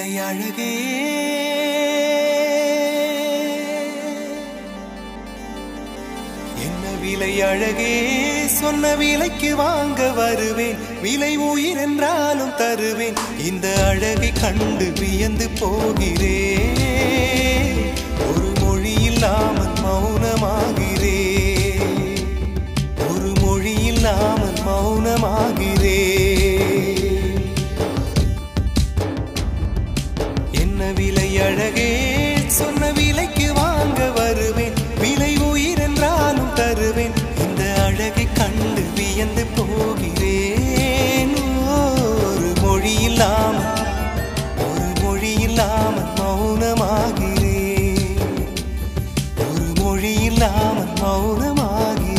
விலை அழகே என்ன விலை அழகே சொன்ன விலைக்கு வாங்க வருவேன் விலை உயிர் என்றாலும் தருவேன் இந்த அழகை கண்டு வியந்து போகிறேன் ஒரு மொழி இல்லாமல் மௌனமாகிறேன் ஒரு மொழி இல்லாமல் மௌனமாகிறேன் என்ன விலை அழகே சொன்ன விலைக்கு வாங்க வருவேன் விலை உயிர் என்றாலும் தருவேன் இந்த அழகை கண்டு வியந்து போகிறேன் ஒரு மொழி இல்லாமல் ஒரு மொழி இல்லாமல் மௌனமாகிறேன் ஒரு மொழி இல்லாமல் மௌனமாகிறேன்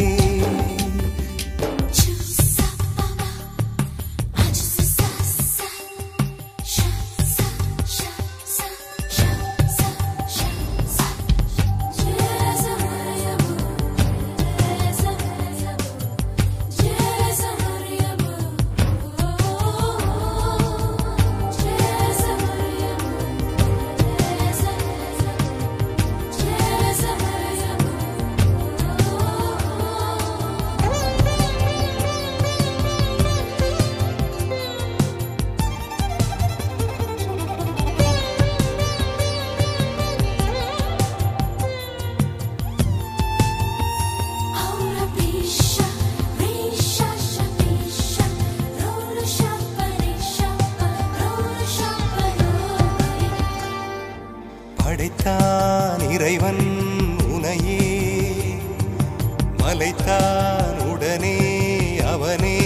படைத்தான் இறைவன் உனையே மலைத்தான் உடனே அவனே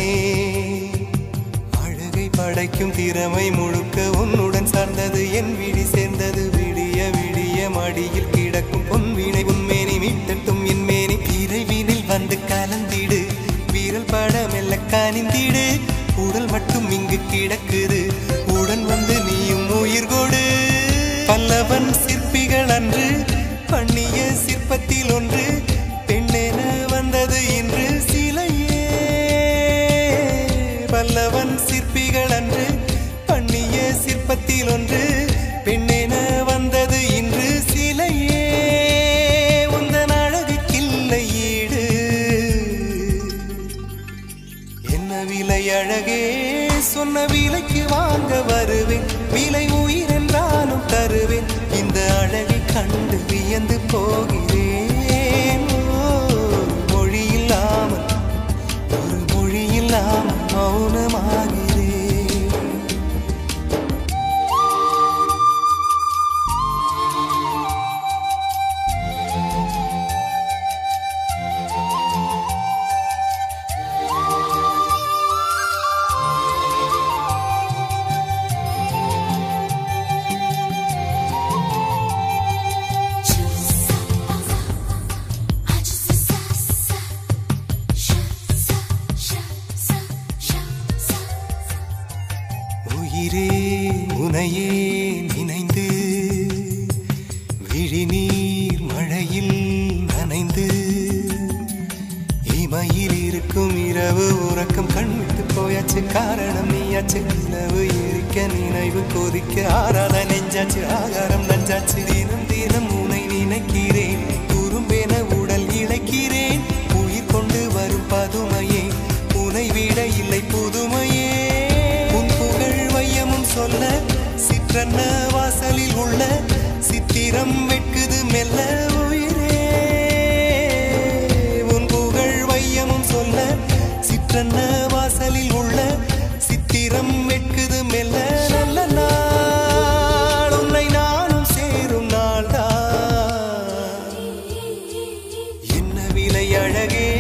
அழகை படைக்கும் திறமை முழுக்க உன்னுடன் சார்ந்தது என் விழி சேர்ந்தது விடிய விடிய மடியில் கிடக்கும் பொன்வினை உன்மேனி மீட்டட்டும் என் மேனி இறைவினில் வந்து கலந்திடு வீரல் பட மெல்ல கனிந்திடு உடல் மட்டும் இங்கு கிடக்குது உடன் வந்து நீயும் உயிர் கொடு பல்லவன் சிற்பிகள் அன்று பண்ணிய சிற்பத்தில் ஒன்று பெண்ணென வந்தது இன்று சிலையே பல்லவன் சிற்பிகள் அன்று பண்ணிய சிற்பத்தில் ஒன்று பெண்ணென வந்தது இன்று சிலையே உந்தன் அழகுக்கில்லை ஈடு என்ன விலை அழகே சொன்ன விலைக்கு வாங்க வருவேன் விலை உயிர் என்றாலும் தருவேன் இந்த அழகை கண்டு வியந்து போகிறேன் ஓ, மொழி இல்லாமல் ஒரு மொழி இல்லாமல் மௌனமாகிறேன் உயிரே உனையே நினைந்து விழிநீர் மழையில் நனைந்து இமையில் இருக்கும் இரவு உறக்கம் கண்விட்டு போயாச்சு காரணம் நீயாச்சு நிலவு எரிக்க நினைவு கொதிக்க ஆறாத நெஞ்சாச்சு ஆகாரம் நஞ்சாச்சு தினம் தினம் உனை நினைக்கிறேன் குறும்பென உடல் இழைக்கிறேன் உயிர் கொண்டு வரும் பதுமையே உனை விட இல்லை புதுமையே உன் புகழ் வையமும் சொல்ல சிற்றன்ன வாசலில் உள்ள சித்திரம் வெட்குது மெல்ல உயிரே உன் புகழ் வையமும் சொல்ல சிற்றன்ன வாசலில் உள்ள சித்திரம் வெட்குது மெல்ல நல்ல நாள் உன்னை நானும் சேரும் நாள்தான் என்ன விலை அழகே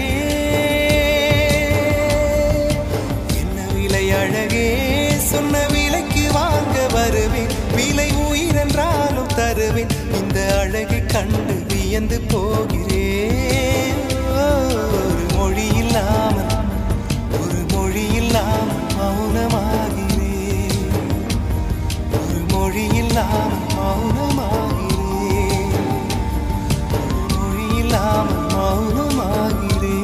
என்ன விலை அழகே சொன்ன விலைக்கு வாங்க வருவேன் விலை உயிர் என்றாலும் தருவேன் இந்த அழகை கண்டு வியந்து போகிறேன் ஒரு மொழி இல்லாமல் ஒரு மொழி இல்லாமல் மௌனமாகிறேன் ஒரு மொழி இல்லாமல் மௌனமாகிறேன் ஒரு மொழி இல்லாமல் மௌனமாகிறேன்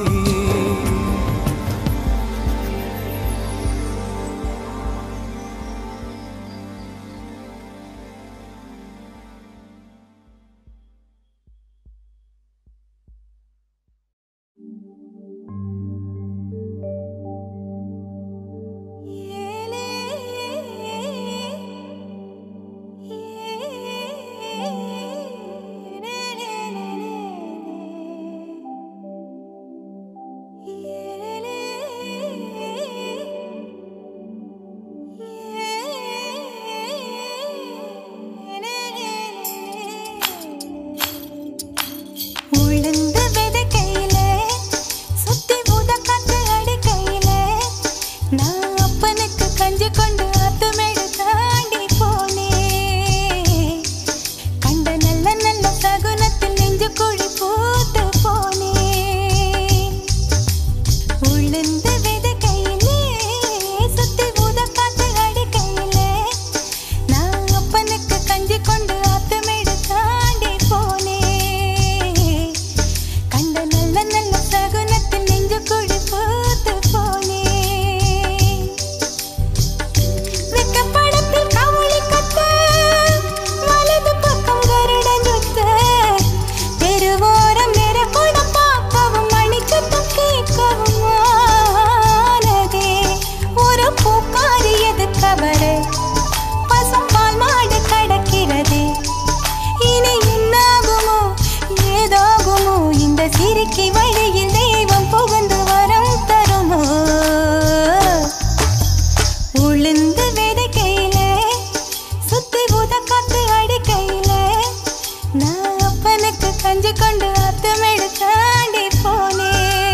நனைஞ்சு கொண்டு அத்தமிடு தாண்டி போனே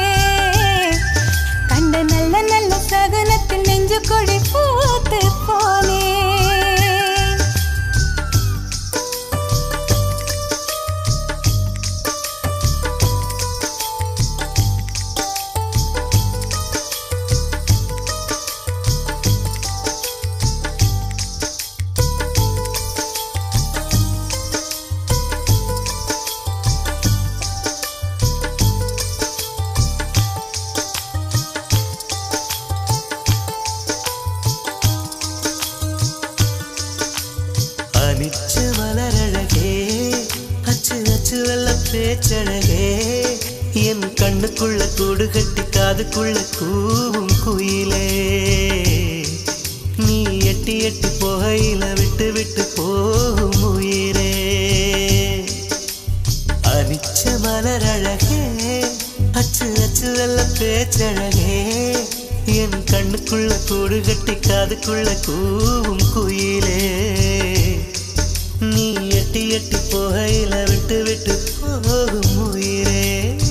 கண்ட நல்ல நல்ல சகுனத்தில் நெஞ்சு கொடி பூத்து போனே அனிச்ச மலரழகே அச்சு அச்சு வெள்ள பேச்சழகே என் கண்ணுக்குள்ள கூடு கட்டி காதுக்குள்ள கூவும் குயிலே நீ எட்டி எட்டி போகையில விட்டு விட்டு போகும் உயிரே அனிச்ச மலரழகே அச்சு அச்சு வெள்ள பேச்சழகே என் கண்ணுக்குள்ள கூடு கட்டி காதுக்குள்ள கூவும் குயிலே நீ எட்டி எட்டி போகையில விட்டு விட்டு போகும் உயிரே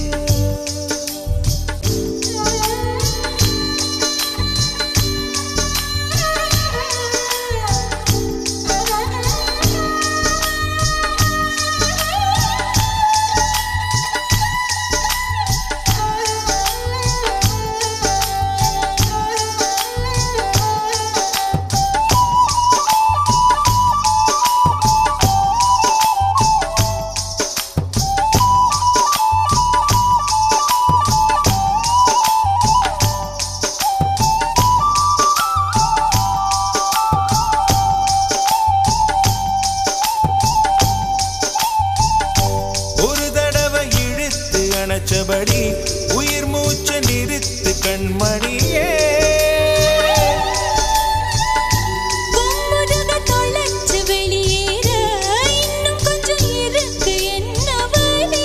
ஒரு தடவை இழுத்து அணைச்சபடி உயிர் மூச்சு நிறுத்து கண்மணியே கும்முருக தொலைச்சு வெளியேற இன்னும் கொஞ்சம் இருக்கு என்ன வழி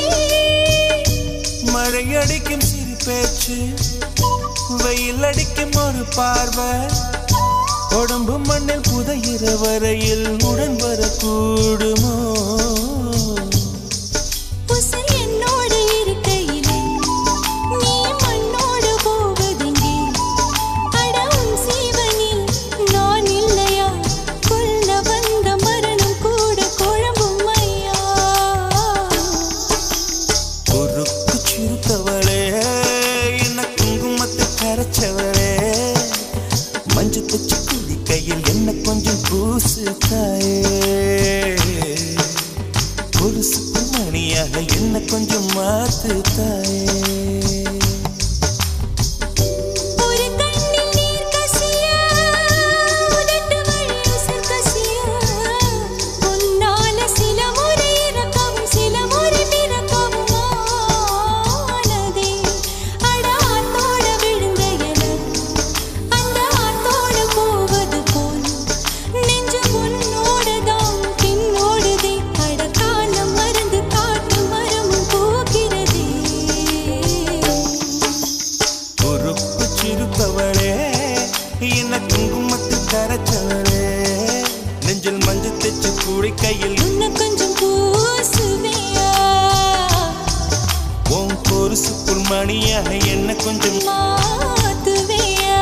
மழை அடிக்கும் சிறு பேச்சு வெயில் அடிக்கும் ஒரு பார்வை உடம்பு மண்ணில் புதையிற வரையில் உடன் வரக்கூடுமோ உசிர் என்னோடு இருக்கையிலே நீ மண்ணோடு போவதெங்கே அட உன் சீவனில் நான் இல்லையா கொல்ல வந்த மரணம் கூட குழம்பும் ஐயா குறுக்கு சிறுத்தவளே என்ன குங்குமத்தை கரைச்சவளே மஞ்சு தச்சு குடி கையில் என்ன கொஞ்சம் பூசு தாயே கொலுசு மணியாக என்ன கொஞ்சம் மாத்து தாயே ஒரு கண்ணில் நீர் கசியா உதட்டு வழி உசர் கசியா உன்னால சில முறை இறக்கவும் சில முறை பிறக்கவும் ஆனதே அட ஆத்தோட விழுந்த என அந்த ஆத்தோட போவது போல் நெஞ்சு உன்னோட தான் பின்னோடுதே அட காலம் மறந்து காட்டு மரமும் போகிறதே பொறுப்பு சிறுப்பவளே என்ன குங்குமத்தை கரைச்சவளே நெஞ்சில் மஞ்சள் தைச்சு கூடி கையில் உன்னை கொஞ்சம் பூசுவியா உன் பொருசுக்குள் மணியாக என்ன கொஞ்சம் மாத்துவியா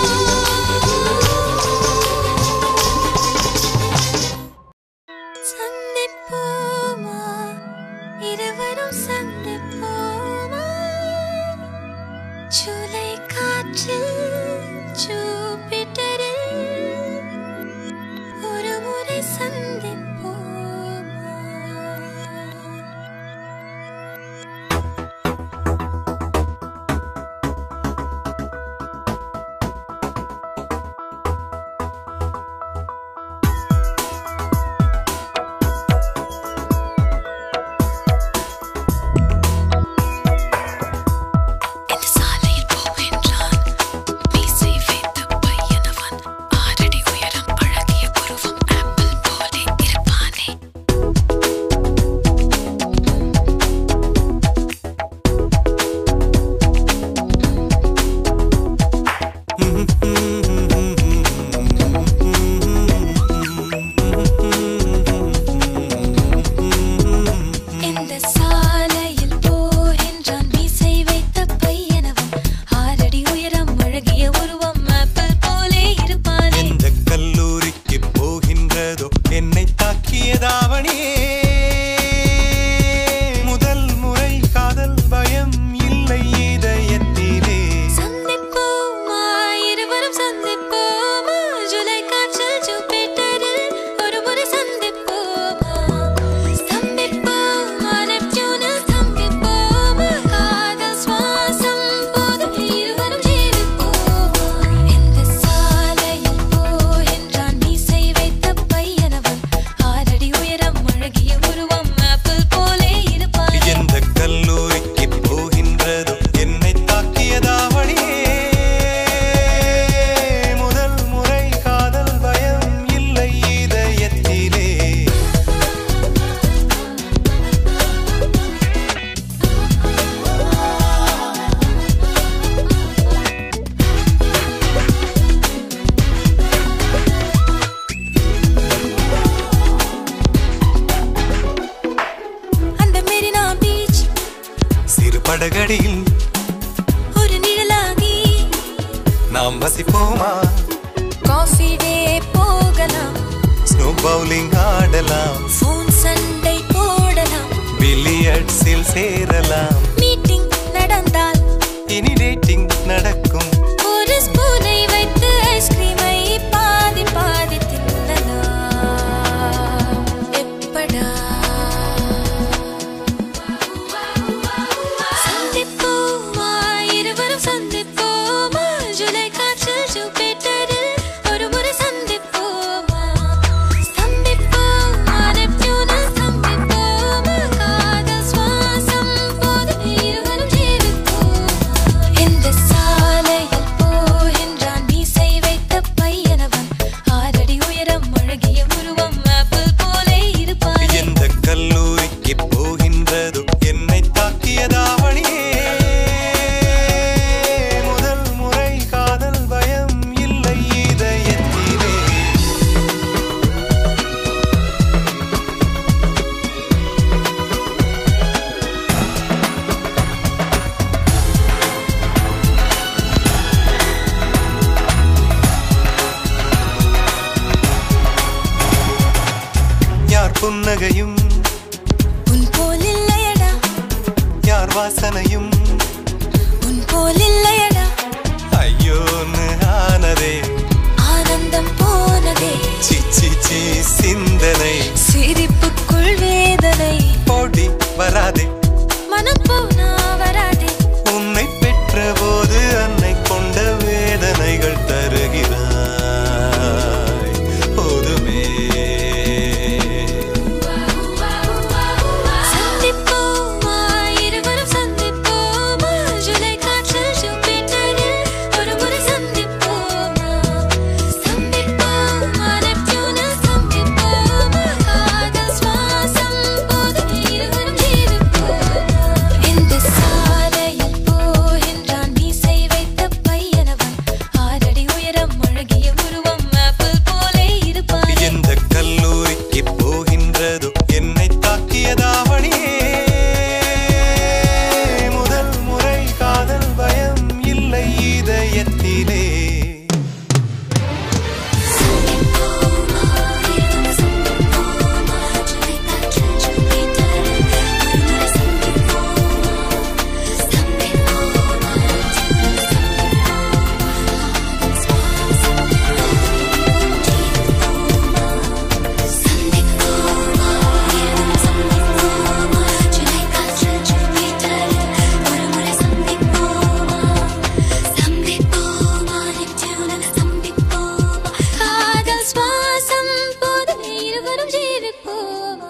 சங்க படகடியில் ஒரு நிழலாகி நாம் வசிப்போமா காஃபி டே போகலாம் ஸ்னோ பவுலிங் ஆடலாம் ஃபோன் சண்டை போடலாம் பில்லியர்ட்ஸில் சேரலாம் மீட்டிங் நடந்தால் இனி டேட்டிங் நடக்கும் ஒரு ஸ்பூனை வைத்து ஐஸ்கிரீமை பாதி பாதி தின்னலாம் எப்படா சந்திப்போமா இருவரும் சந்திப்போமா ஜூலை காற்றில் ஜூபிட்டரில் ஒரு முறை சந்திப்போமா சந்திப்போமா நெப்டியூனில் சந்திப்போமா காதல் சுவாசம் போது இருவரும் ஜீவிப்போமா இந்த சாலையில் போகின்றான் மீசை வைத்த பையனவன் ஆறடி உயரம் அழகிய உருவம் ஆப்பிள் போலே இருப்பான் எந்த கல்லூரிக்கு போகின்றதோ என்னை தாக்கியதாவணியே முதல் முறை காதல் பயம் இல்லை இதயத்திலே யார் புன்னகையும் உன் போல் இல்லையடா யார் வாசனையும் உன் போல் இல்லையடா ஐயோன்னு ஆனதே ஆனந்தம் போனதே சிச்சி சி சிந்தனை சிரிப்புக்குள் வேதனை போடி வராதே மனம் போனா வராதே உன்னை பெற்ற போது அன்னை கொண்ட வேதனைகள் தருகிறாய் போதுமே சந்திப்போமா இருவரும் சந்திப்போமா ஜூலை காற்றில் ஜூபிட்டரில் ஒரு முறை சந்திப்போமா சந்திப்போமா நெப்டியூனில் சந்திப்போமா காதல் சுவாசம் போது இருவரும் ஜீவிப்போமா இந்த சாலையில் போகின்றான் மீசை வைத்த பையனவன் ஆறடி உயரம் அழகிய உருவம் ஆப்பிள் போலே இருப்பான் எந்த கல்லூரிக்கு போகின்றதோ என்னை தாக்கியதாவணியே முதல் முறை காதல் பயம் இல்லை இதயத்திலே காதல் சுவாசம் போது இருவரும் ஜீவிப்போமா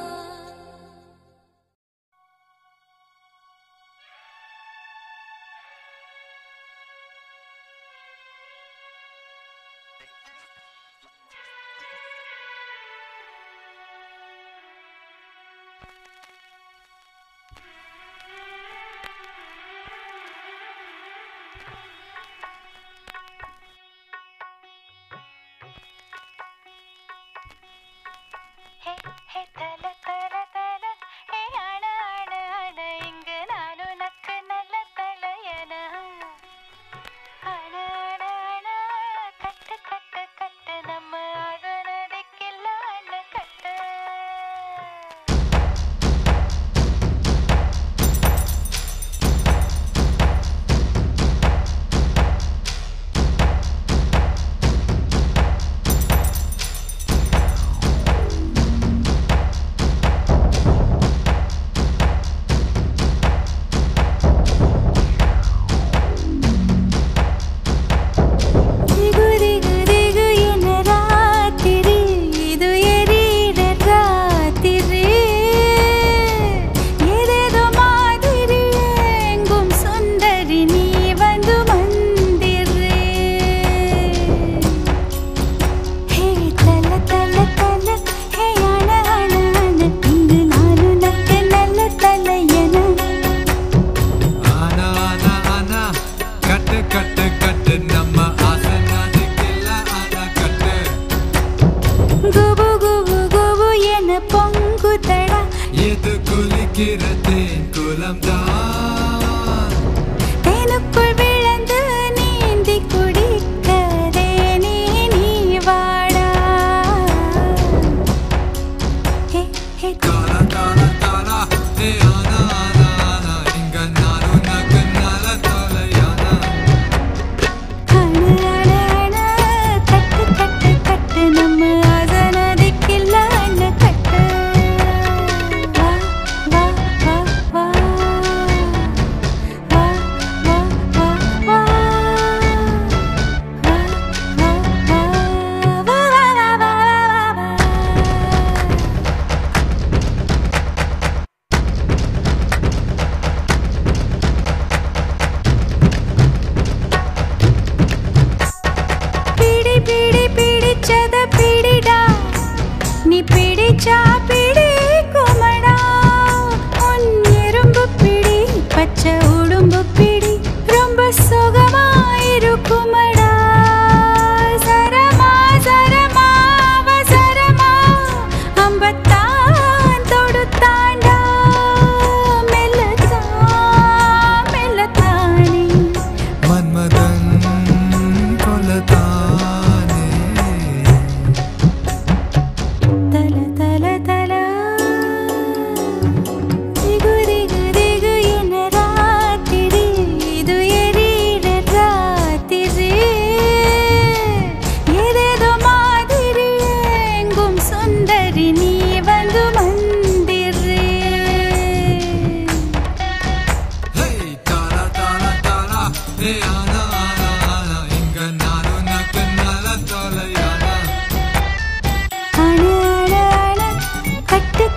ஹே ஹே தல தல தல ஹே அண அண அண இங்கு நான் உனக்கு நல்ல தலையன அண அண அண கட்டு கட்டு கட்டு நம்ம அழனடிக்கில்ல அண கட்டு திகு திகு திகு என ராத்திரி இது எரியிற ராத்திரி ஏதேதோ மாதிரி எங்கும் சுந்தரி நீ வந்து மந்திரே ஹே தல தல தல ஹே அண அண அண இங்கு நான் உனக்கு நல்ல தலையன ஆனா ஆனா ஆனா கட்டு கட்டு கட்டு நம்ம ஆசனாதுக்கெல்ல ஆனா கட்டு குபு குபு குபு என பொங்குதடா எது குளிக்கிறது குலம் தான்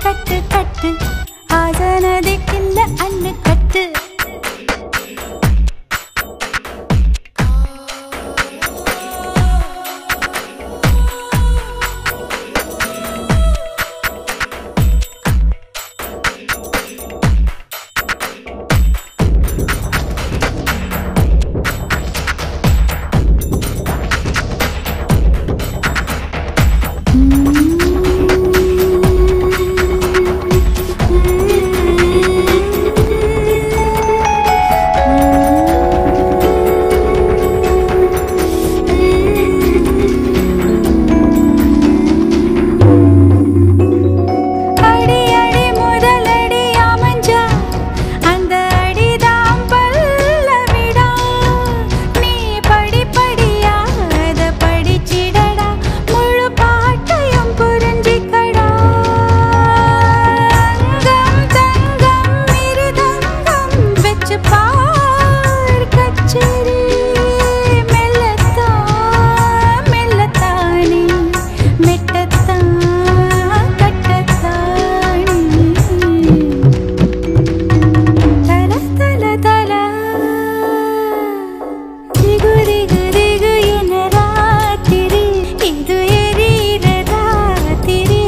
கட்டு கட்டு ஆசனதிக்கில்ல அண்ணு கட்டு அடி அடி முதலடி அமைஞ்சா அந்த அடிதான் பல்லவிடா நீ படி படியா அத படிச்சிடடா முழு பாட்டையும் புரிஞ்சிக்கடா அங்கம் தங்கம் மிருதங்கம் வெச்சு பார் கச்சேரி மெல்லத்தான் மெல்லத்தானே மெட்டத்தான் கட்டத்தானே தல தல தல திகு திகு திகு என ராத்திரி இது எரியிற ராத்திரி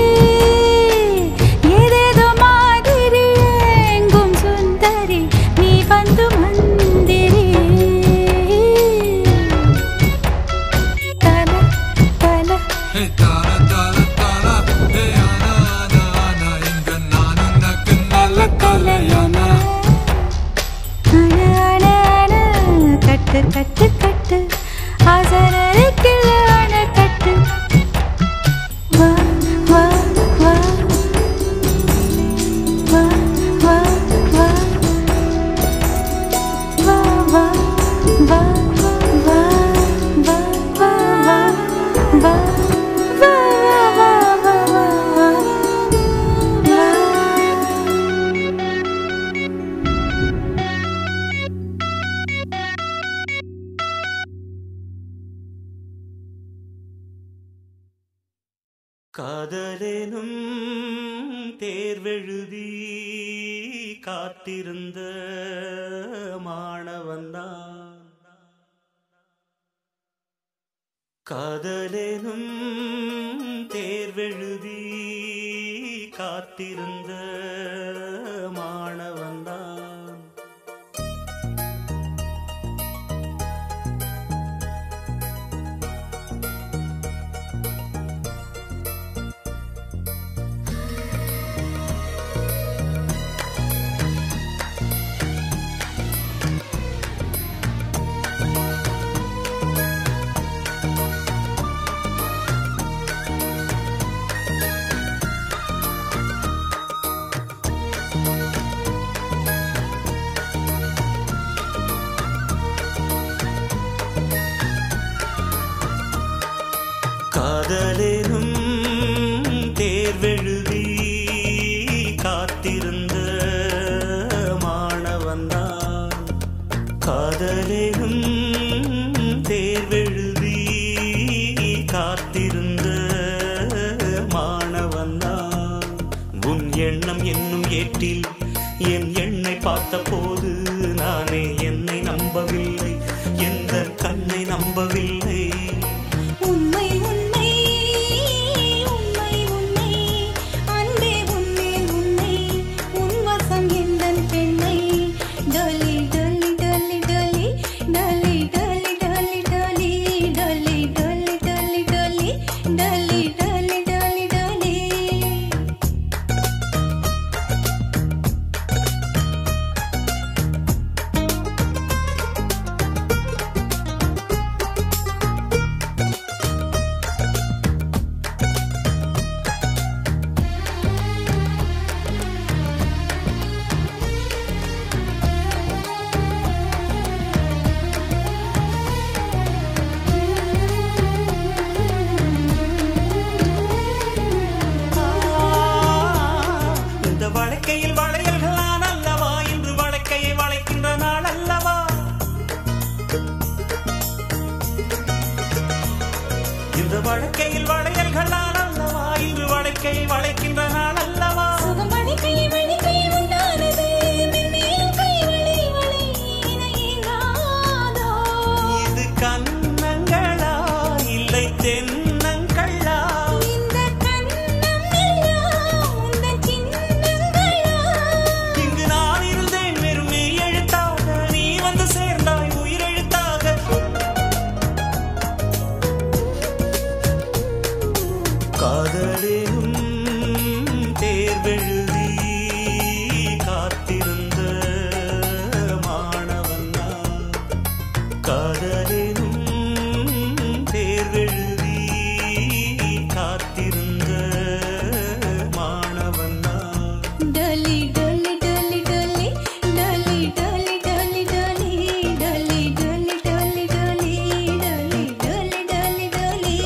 ஏதேதோ மாதிரி எங்கும் சுந்தரி நீ வந்து மந்திரி தல தல ஹே தார தார தார ஹே ஆனா ஆனா ஆனா இங்க நான் உனக்கு நல்ல கல்யாணா அண அண அண கட்டு கட்டு கட்டு ஆசனருக்கில் அண கட்டு வா வா வா வா வா வா வா வா வா வா வா வா வா வா வா காதலேனும் தேர்வெழுதி காத்திருந்த மாணவன்தான் காதலேனும் தேர்வெழுதி காத்திருந்த மாணவன்தான் காதலேனும் தேர்வெழுதி காத்திருந்த மாணவன்தான் காதலேனும் தேர்வெழுதி காத்திருந்த மாணவன்தான் உன் எண்ணம் என்னும் ஏட்டில் என் எண்ணை பார்த்தபோது நானே என்னை நம்பவில்லை எந்த கண்ணை நம்பவில்லை உண்மை உண்மை உண்மை உண்மை அன்பே உண்மை உண்மை உன் வசம் எந்தன் பெண்ணை டொலி டொலி டொலி டொலி டொலி டொலி டொலி டொலி டொலி டொலி டொலி டொலி டொலி டொலி டொலி டொலி இந்த வழக்கையில் வளையல்கள் நான் அல்லவா இன்று வழக்கையை வளைக்கின்ற நாள் அல்லவா இந்த வழக்கையில் வளையல்கள் நான் அல்லவா இன்று வழக்கையை வளைக்கின்ற நாள் அல்லவா கோடை தென்னங்கள்ளா இந்த கண்ணம் எல்லாம் உந்தன் சின்னங்களா இங்கு நான் இருந்தேன் வெறும் மெய் எழுத்தாக நீ வந்து சேர்ந்தாய் உயிரெழுத்தாக காதலிலும் தேர்வெழுதி காத்திருந்த மாணவன் நான். காதலிலும் தேர்வெழுதி காத்திருந்த மாணவன் நான். டலி டலி டலி டலி டலி டலி டலி டலி டலி டலி டலி டலி டலி டலி டலி டலி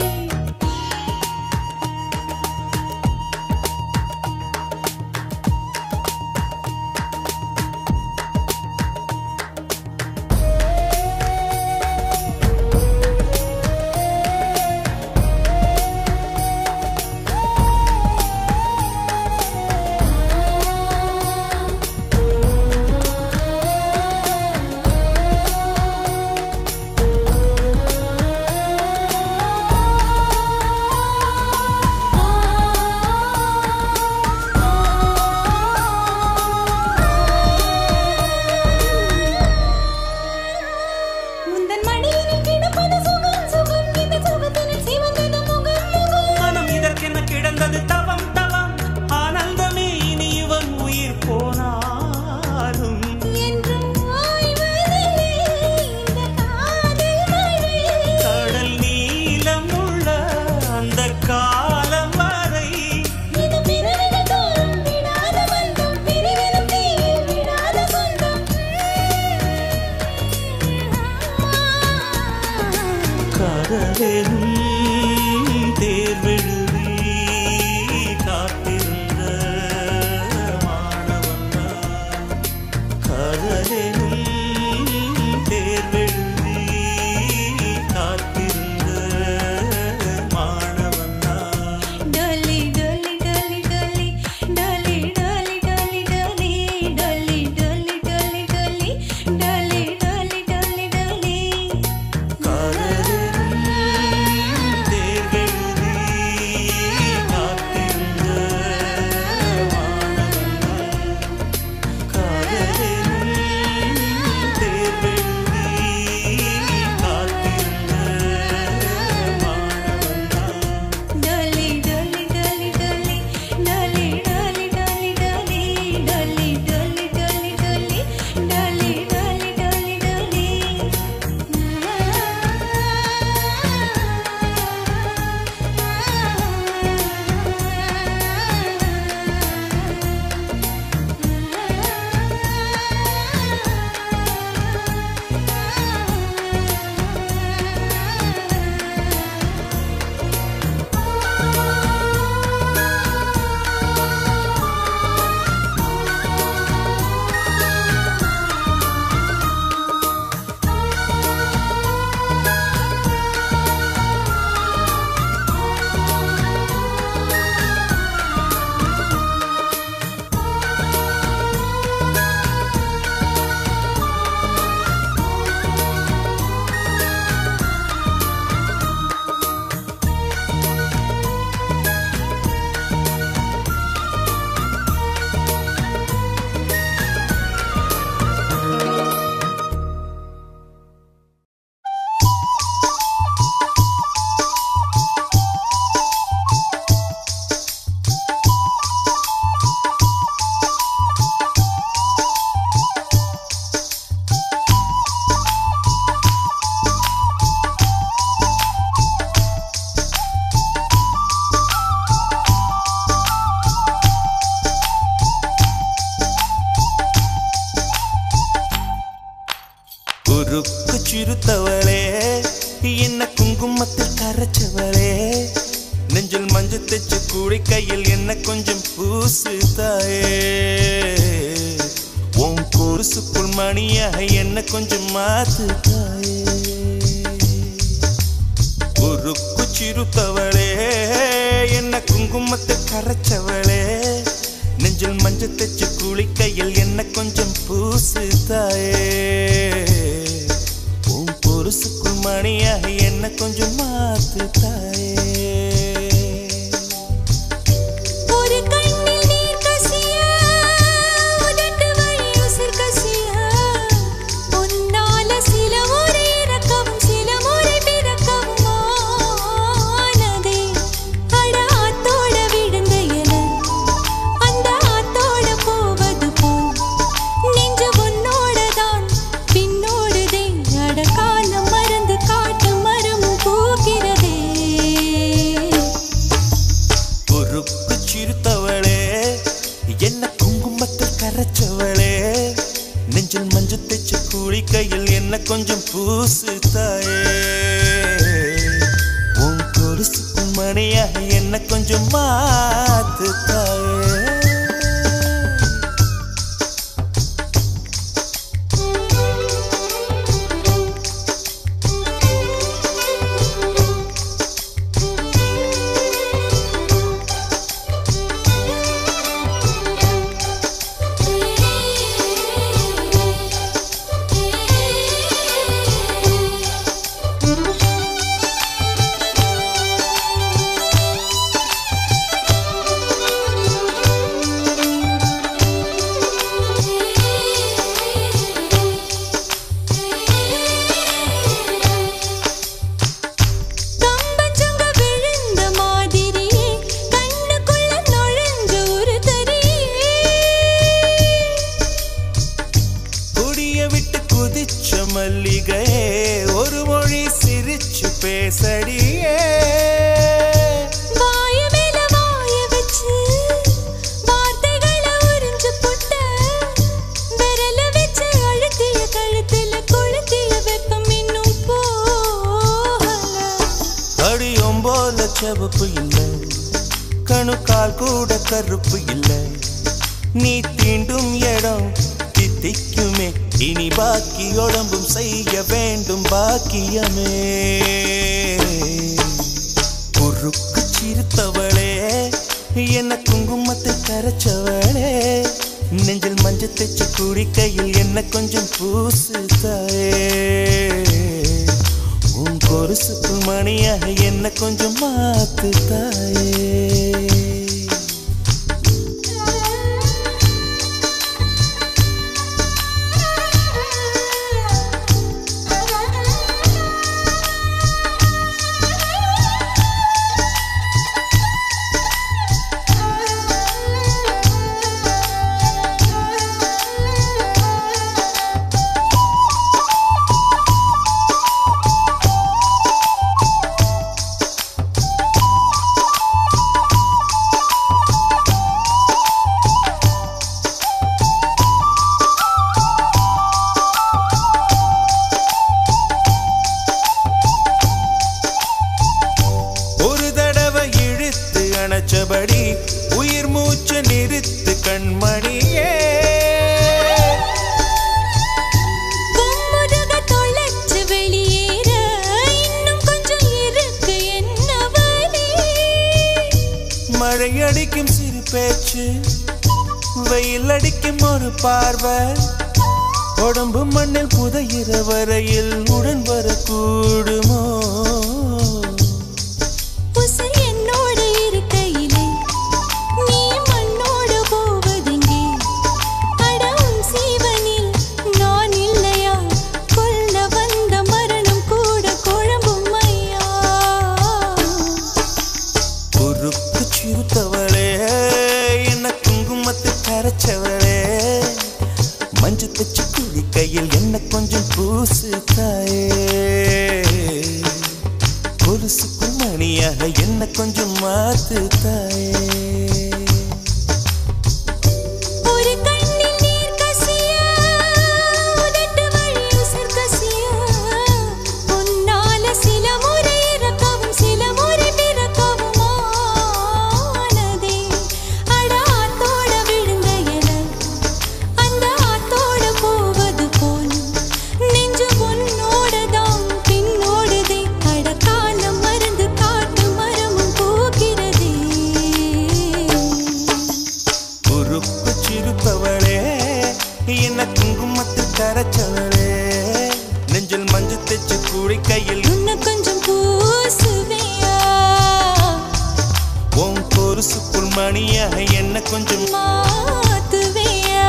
உந்தன் மடியினில் கிடப்பது சுகம் சுகம் இந்த சுகத்தினில் சிவந்தது முகம் முகம் மனம் இதற்கென கிடந்தது தவம் தவம் ஆனந்தமே இனி இவன் உயிர் போனாலும் என்றும் ஓய்வதில்லை இந்த காதல் மழை கடல் நீளம் உள்ள அந்த காலம் வரை இது பிறவிகள் தோறும் விடாத பந்தம் பிரிவினும் தீயில் விடாத சொந்தம் காதலும் தேர்வெழுதி காத்திருந்த மாணவன் நான். காதலும் தேர்வெழுதி காத்திருந்த மாணவன் நான். டலி டலி டலி டலி டலி டலி டலி டலி டலி டலி டலி டலி டலி டலி டலி டலி காதலும் தேர்வெழுதி காத்திருந்த மாணவன் நான். காதலும் தேர்வெழுதி காத்திருந்த மாணவன் நான். டலி டலி டலி டலி டலி டலி டலி டலி டலி டலி டலி டலி டலி டலி டலி உருக்கு சிறுத்தவளே என்ன குங்குமத்தில் கரைச்சவளே நெஞ்சில் மஞ்சள் தைச்சு கூடி கையில் என்ன கொஞ்சம் பூசு தாயே உன் குருசுக்குள் மணியாக என்ன கொஞ்சம் மாத்து தாயே உருக்கு சிறுத்தவளே என்ன குங்குமத்தில் கரைச்சவளே நெஞ்சில் மஞ்சள் தைச்சு குளிக்கையில் என்ன கொஞ்சம் பூசு தாயே உன் பொருசுக்குள் மணியாக என்ன கொஞ்சம் மாத்து மாத்து தாயே ஒரு கண்ணில் நீர் கசிய உதட்டு வழி உசிர் கசிய உன்னால சில முறை இறக்கவும் சில முறை பிறக்கவும் ஆனதே அட ஆத்தோட விழுந்த இல அந்த ஆத்தோட போவது போல் நெஞ்சு உன்னோடதான் பின்னோடுதே அட காலம் மறந்து காட்டு மரமும் பூக்கிறதே குறுக்கு சிறுத்தவளே என்ன குங்குமத்தில் கரைச்சவளே நெஞ்சில் மஞ்சு தைச்சு குளிக்கையில் என்ன கொஞ்சம் பூசு தாயே உன் கொலுசுக்கு மணியாக என்ன கொஞ்சம் மாத்து தாயே கம்பச்சங்க விழுந்த மாதிரியே கண்ணுக்குள்ள நுழைஞ்ச ஒரு தரியே கொடிய விட்டு குதிச்ச மல்லிகையே ஒரு மொழி சிரிச்சு பேசடியே வாய மேல வாய வச்சு வார்த்தைகளை உறிஞ்சு புட்ட விரல வச்சு அழுத்திய கழுத்துல கொளுத்திய வெப்பம் இன்னும் போகல கடியும் போல செவப்பு இல்லை கணுக்கால் கூட கருப்பு இல்லை நீ தீண்டும் இடம் தித்திக்குமே இனி பாக்கி உடம்பும் செய்ய வேண்டும் பாக்கியமே குறுக்கு சிரித்தவளே என்ன குங்குமத்தை கரைச்சவளே நெஞ்சில் மஞ்சள் தைச்சு குடிக்கையில் என்ன கொஞ்சம் பூசு தாயே உன் கொலுசுக்கு மணியாக என்ன கொஞ்சம் மாத்து தாயே ஒரு தடவை இழுத்து அணைச்சபடி உயிர் மூச்சு நிறுத்து கண்மணியே கும்முருக தொலைச்சு வெளியேற இன்னும் கொஞ்சம் இருக்கு என்ன வழி மழை அடிக்கும் சிறு பேச்சு வெயில் அடிக்கும் ஒரு பார்வை உடம்பு மண்ணில் புதையிற வரையில் உடன் வரக்கூடுமோ உசிர் என்னோட இருக்கையிலே நீ மண்ணோடு போவதெங்கே அட உன் சீவனில் நான் இல்லையா கொல்ல வந்த மரணம் கூட குழம்பும் ஐயா குறுக்கு சிறுத்தவளே என்ன குங்குமத்தை கரைச்சவளே மஞ்சு தச்சு குளிக்கையில் என்ன கொஞ்சம் பூசு தாயே கொலுசுக்குள் மணியாக என்ன கொஞ்சம் மாத்து தாயே ஒரு கண்ணில் நீர் கசிய உதட்டு வழி உசிர் கசிய உன்னால சில முறை இறக்கவும் சில முறை பிறக்கவும் ஆனதே அட ஆத்தோட விழுந்த இல அந்த ஆத்தோட போவது போல் நெஞ்சு உன்னோடதான் பின்னோடுதே அட காலம் மறந்து காட்டு மரமும் போகிறதே தண்ணியாக என்ன கொஞ்சம் மாத்துவியா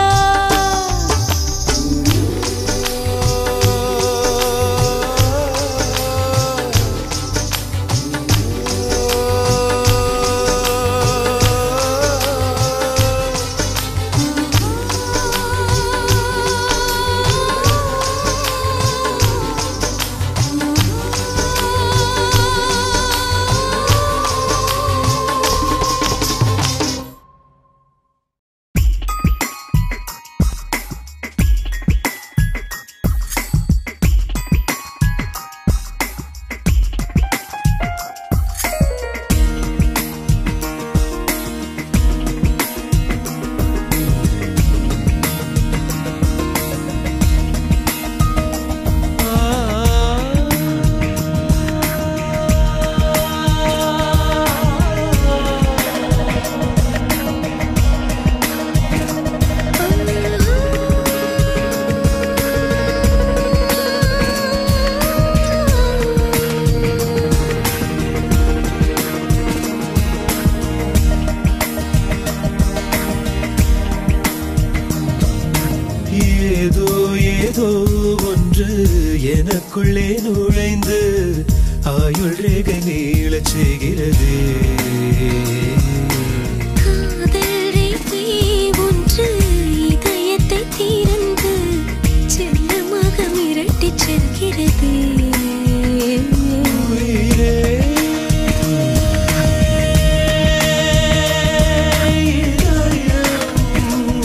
ஏதோ ஏதோ ஒன்று எனக்குள்ளே நுழைந்து ஆயுள் ரேகை நீளச் செய்கிறது காதல் ரேகை ஒன்று இதயத்தை திறந்து செல்லமாக மிரட்டிச் செல்கிறது உயிரே இதயம்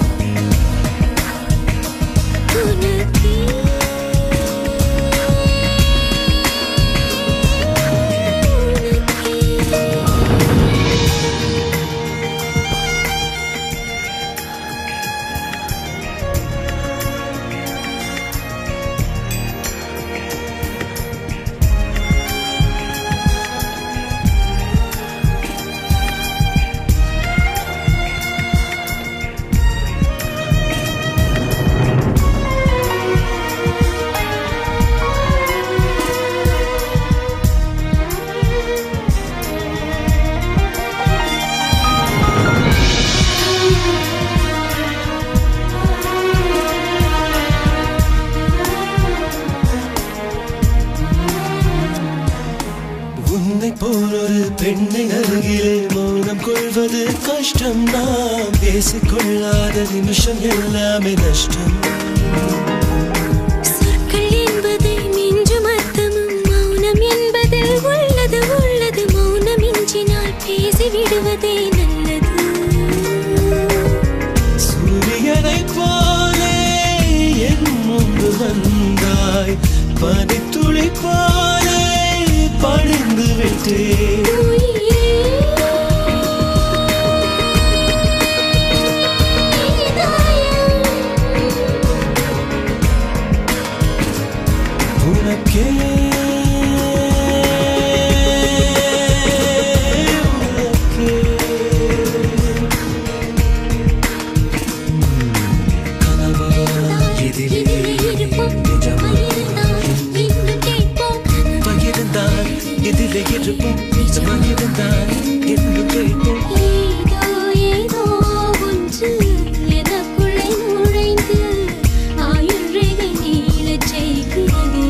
உனக்கே உன்னை போல் ஒரு பெண்ணின் அருகிலே மௌனம் கொள்வது கஷ்டம் நாம் பேசிக்கொள்ளாத நிமிஷம் எல்லாமே நஷ்டம் சொற்கள் என்பதை மிஞ்சும் அர்த்தமும் மௌனம் என்பதில் உள்ளது உள்ளது மௌனம் இஞ்சினால் பேசி விடுவதே நல்லது சூரியனைப் போலே என் முன்பு வந்தாய் பனித்துளி போலே பணிந்து விட்டேன் உயிரே உனக்கே கனவா இதிலே இருப்போம் நிஜமா இருந்தால் இன்னும் கேட்போம் பகிர்ந்தால் இதிலே இருப்போம் நிஜமாயிருந்தால் என்று கேட்போம் ஏதோ ஏதோ ஒன்று எனக்குள்ளே நுழைந்து ஆயுள் ரேகை நீளச் செய்கிறது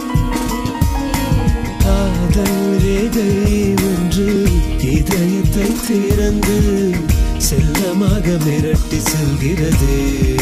காதல் ரேகை ஒன்று இதயத்தை திறந்து செல்லமாக மிரட்டி செல்கிறது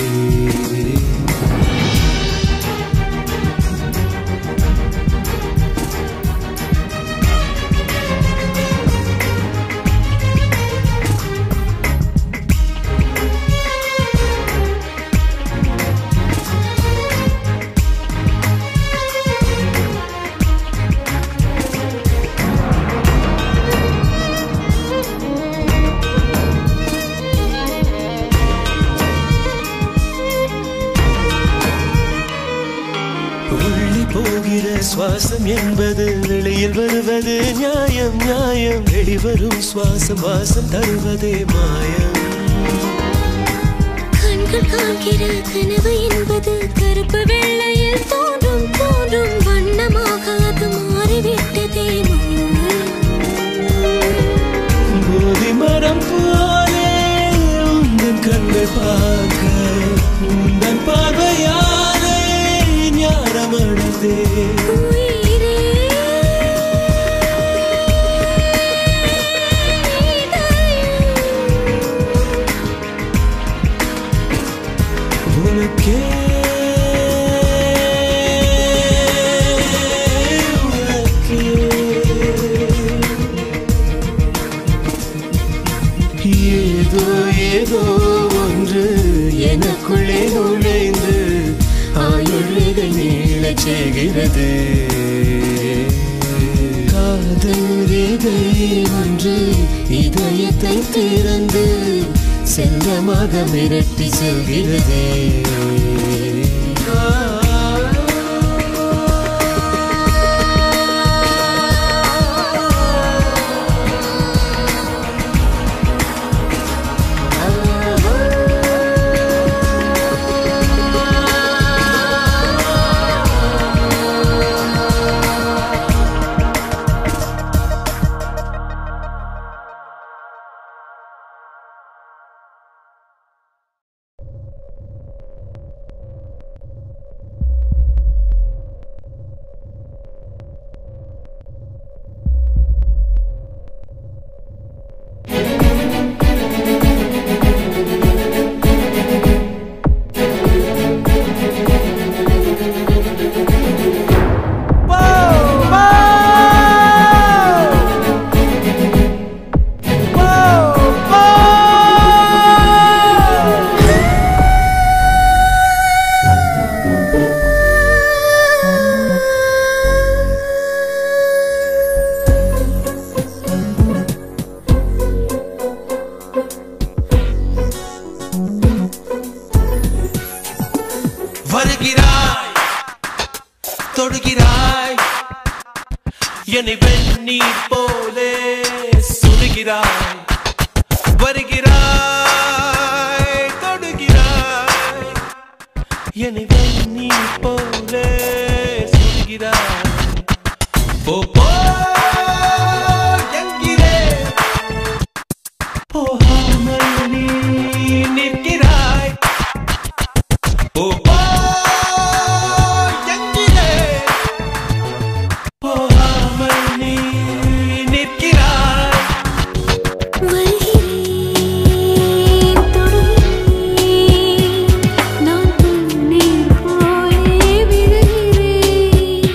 உள்ளி போகிற சுவாசம் என்பது வெளியில் வருவது நியாயம் நியாயம் வெளிவரும் சுவாசம் வாசம் தருவதே மாயம் கண்கள் காண்கிற கனவு என்பது கருப்பு வெள்ளையில் தோன்றும் தோன்றும் வண்ணமாக அது மாறிவிட்டதே போதி மரம் போ ஏதோ ஒன்று எனக்குள்ளே நுழைந்து ஆயுள்கள் நீளச் செய்கிறது காதல் ரேகை ஒன்று இதயத்தை திறந்து செல்லமாக மிரட்டி செல்கிறது வருகிறாய் தொடுகிறாய் என்னை வெந்நீர் போலே சுடுகிறாய் வருகிறாய் தொடுகிறாய் என்னை வெந்நீர் போலே சுடுகிறாய் போ போ என்கிறேன் போகாமல் நீ நிற்கிறாய் போ போ என்கிறேன் போகாமல் நீ நிற்கிறாய் வருகிறேன் தொடுகிறேன் நான் தண்ணீர் போலே விழுகிறேன்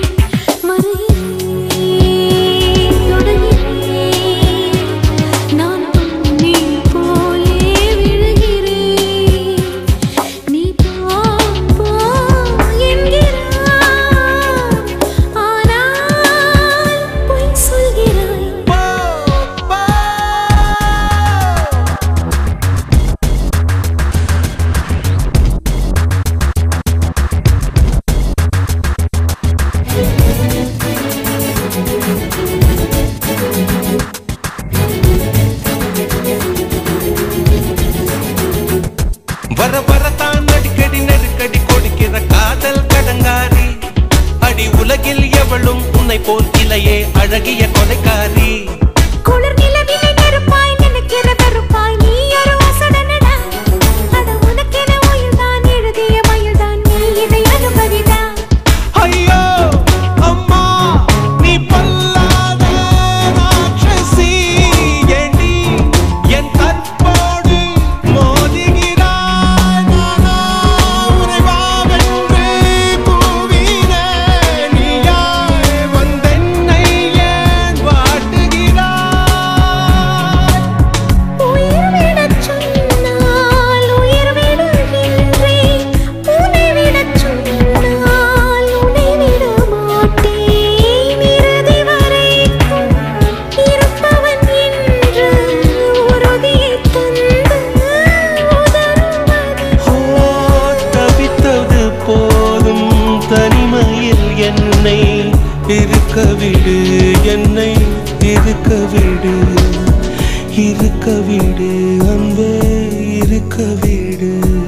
மறுகிறேன் தொடுகிறேன் நான் தண்ணீர் போலே விழுகிறேன் நீ போ போ என்கிறாய் ஆனால் பொய் சொல்கிறாய் போ போ வர வரத்தான் அடிக்கடி நெருக்கடி கொடுக்கிற காதல் கடங்காரி அடி உலகில் எவளும் உன்னை போல் இலையே அழகிய கொலைக்காரி குளிர் நிலவிலே நெருப்பாய் நினைக்கிற வெறுப்பாய் நீ ஒரு வசனனடா அட உனக்கென உயிர்தான் எழுதிய மயில்தான் நீ இதை அனுமதிதான் ஐயோ அம்மா நீ பொல்லாத ராட்சசி ஏண்டி என் கற்போடு மோதுகிறாய் நானா உன்னை வாவென்று கூவினேன் நீயாய் வந்தென்னை ஏன் வாட்டுகிறாய் உயிர் விடச் சொன்னால் உயிர் விடுகின்றேன் உன்னை விடச் சொன்னால் உன்னை விட மாட்டேன் இறுதி வரைக்கும் இருப்பவன் என்று உறுதியைத் தந்து உதறுவது ஓ, தவித்தது போதும் தனிமையில் என்னை இருக்க விடு என்னை இருக்க விடு இருக்க விடு அன்பே இருக்க விடு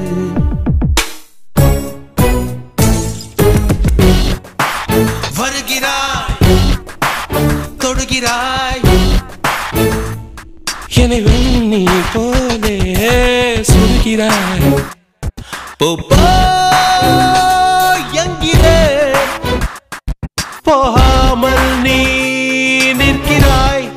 வருகிறாய் தொடுகிறாய் என்னை வெண்ணி போலே சுடுகிறாய் போ போ என்கிறே போகாமல் நீ நிற்கிறாய்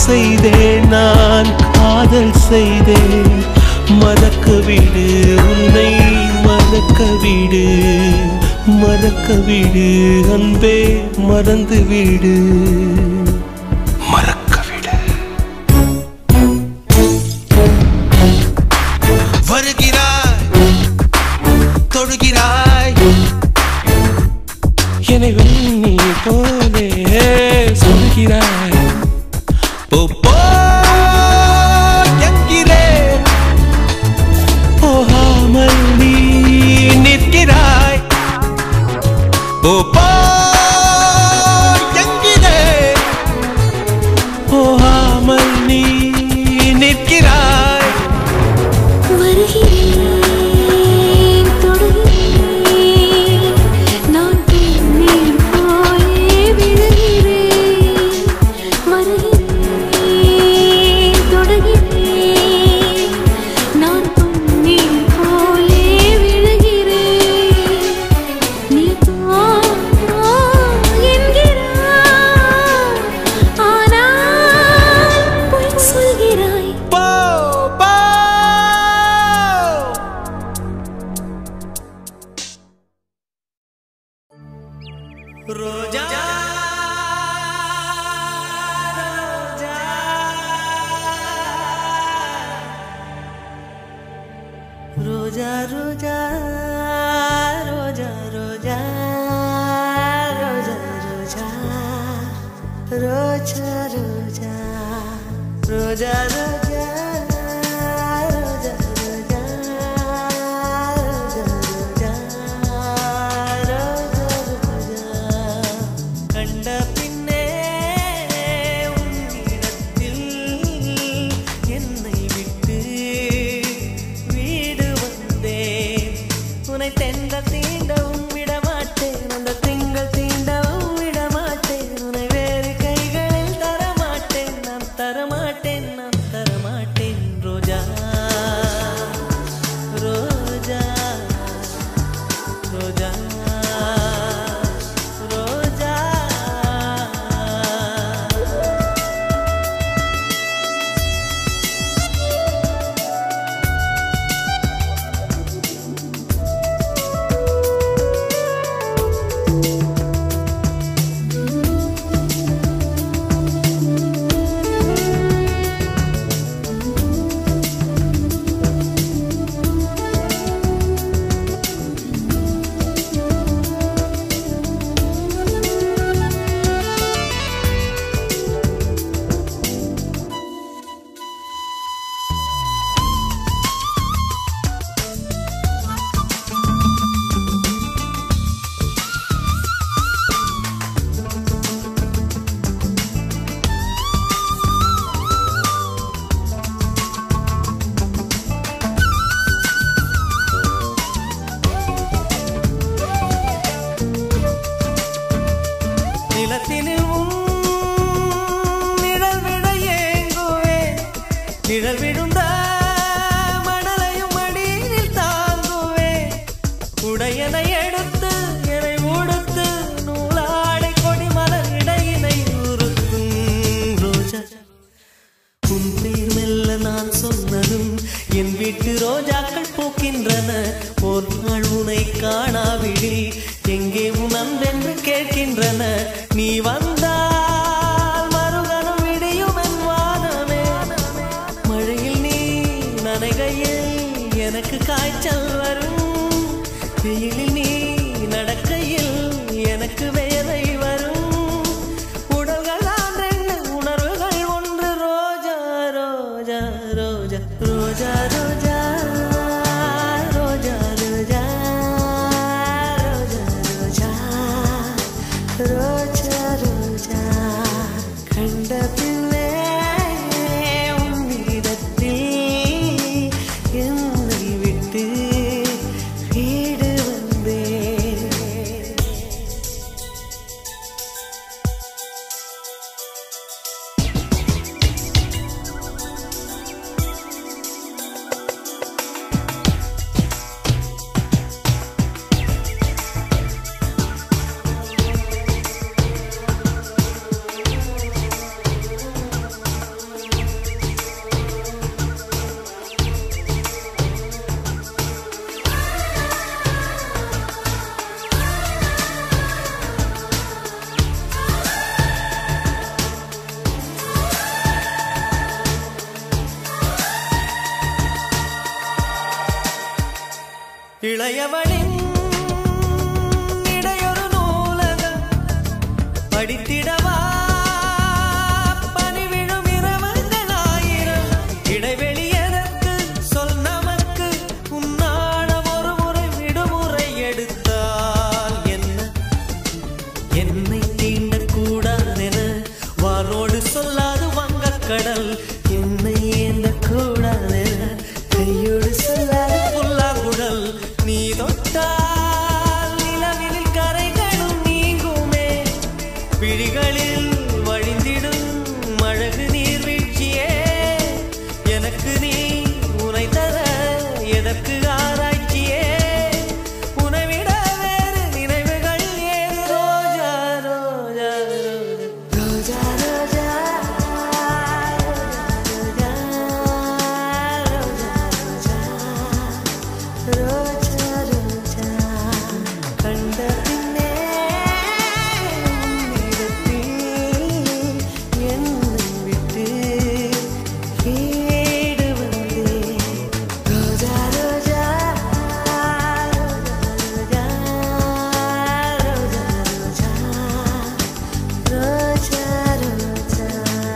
செய்தேன் நான் காதல் செய்தேன் மறக்க விடு உன்னை மறக்க விடு மறக்க விடு அன்பே மறந்து விடு மறக்க விடு வருகிறாய் தொடுகிறாய் என்னை வெண்ணி போலே சொல்கிறாய் போ, போ என்கிறேன். போகாமல் நீ நிற்கிறாய் போ, போ என்கிறேன். போகாமல் நீ நிற்கிறாய் வருகிறேன் தொடுகிறேன் நான் நீர் போலே விழுகிறேன் வருகிறேன் தொடுகிறேன் நான் நீர் போலே விழுகிறேன் நீ என்கிறாய் ஆனால் பொய் சொல்கிறாய் போ, போ. ரோஜா ரோஜா ரோஜா ரோஜா ரோஜா ரோஜா ரோஜா ரோஜா ரோஜா ரோஜா ரோஜா ரோஜா ரோஜா ரோஜா ரோஜா ரோஜா கண்ட பின்னே உன்னிடத்தில் என்னை விட்டு வீடு வந்தேன் உன்னை தெண்ட தீண்டவும் விட மாட்டேன் அந்த திங்கள் தீண்டவும் விட மாட்டேன் உன்னை வேறு கைகளில் தரமாட்டேன் நான் தரமாட்டேன் நான் தரமாட்டேன் ரோஜா ரோஜா ரோஜா ரோஜா நிலத்தினில் உன் நிழல் விட ஏங்குவேன் நிழல் விழுந்த மணலையும் மடியில் தாங்குவேன் உடையனை எடுத்து என்னை உடுத்து நூலாடை கொடி மலர் இடையினை உறுத்தும் ரோஜா உன் பேர் மெல்ல நான் சொன்னதும் என் வீட்டு ரோஜாக்கள் பூக்கின்றன ஒரு நாள் உனை காணாவிடில் எங்கே உன் அன்பென்று கேட்கின்றன நீ வந்தால் மறுகணம் விடியும் என் வானமே மழையில் நீ நனைகையில் எனக்கு காய்ச்சல் வரும் வெயிலில் நீ நடக்கையில் எனக்கு வேலை வரும் உடல்கள் தான் ரெண்டு உணர்வுகள் ஒன்று ரோஜா ரோஜா ரோஜா ரோஜா ரோஜா ரோஜா ரோஜா ரோஜா ரோஜா ரோஜா ரோஜா கண்ட பிள்ளை உன்னிடத்தில் என்னை விட்டு வீடு வந்தேன் இளவனின் இடையொரு நூலகம் படித்திடவா பனிவிழும் இரவுகள் ஆயிரம் இடைவெளி எதற்கு சொல் நமக்கு உன்னாடம் ஒரு முறை விடுமுறை எடுத்தால் என்ன என்னை தீண்டக்கூடாதென வானோடு சொல்லாது வங்கக்கடல் என்னை ஏந்தக்கூடாதென கையோடு சொல்லாது புல்லாங்குழல் நீ தொட்டால் நிலவில் கரைகளும் நீங்குமே விழிகளில் வழிந்திடும் அழகு நீர்வீழ்ச்சியே எனக்கு நீ உனை தர எதற்கு ஆராய்ச்சியே உனை விட வேறு நினைவுகள் ஏது ரோஜா ரோஜா ரோஜா ரோஜா ரோஜா ரோஜா ரோஜா கண்ட பின்னே உன்னிடத்தில் என்னை விட்டு வீடு வந்தேன் ரோஜா ரோஜா ரோஜா ரோஜா ரோஜா ரோஜா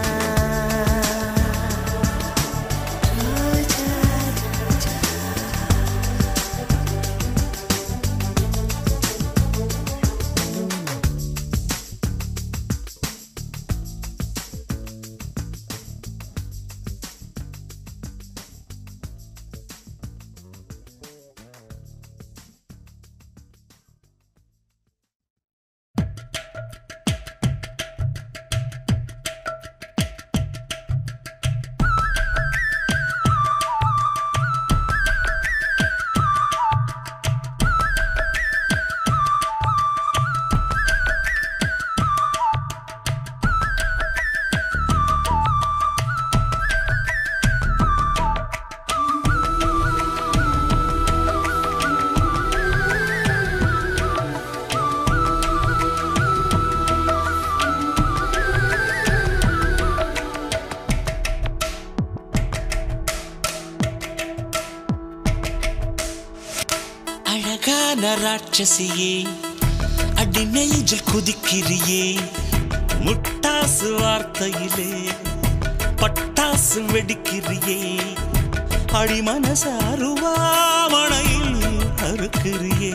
அழகான ராட்சசியே அடி நெஞ்சில் குதிக்கிறியே முட்டாசு வார்த்தையிலே பட்டாசு வெடிக்கிறியே அடி மனச அருவாமணையில் அறுக்கிறியே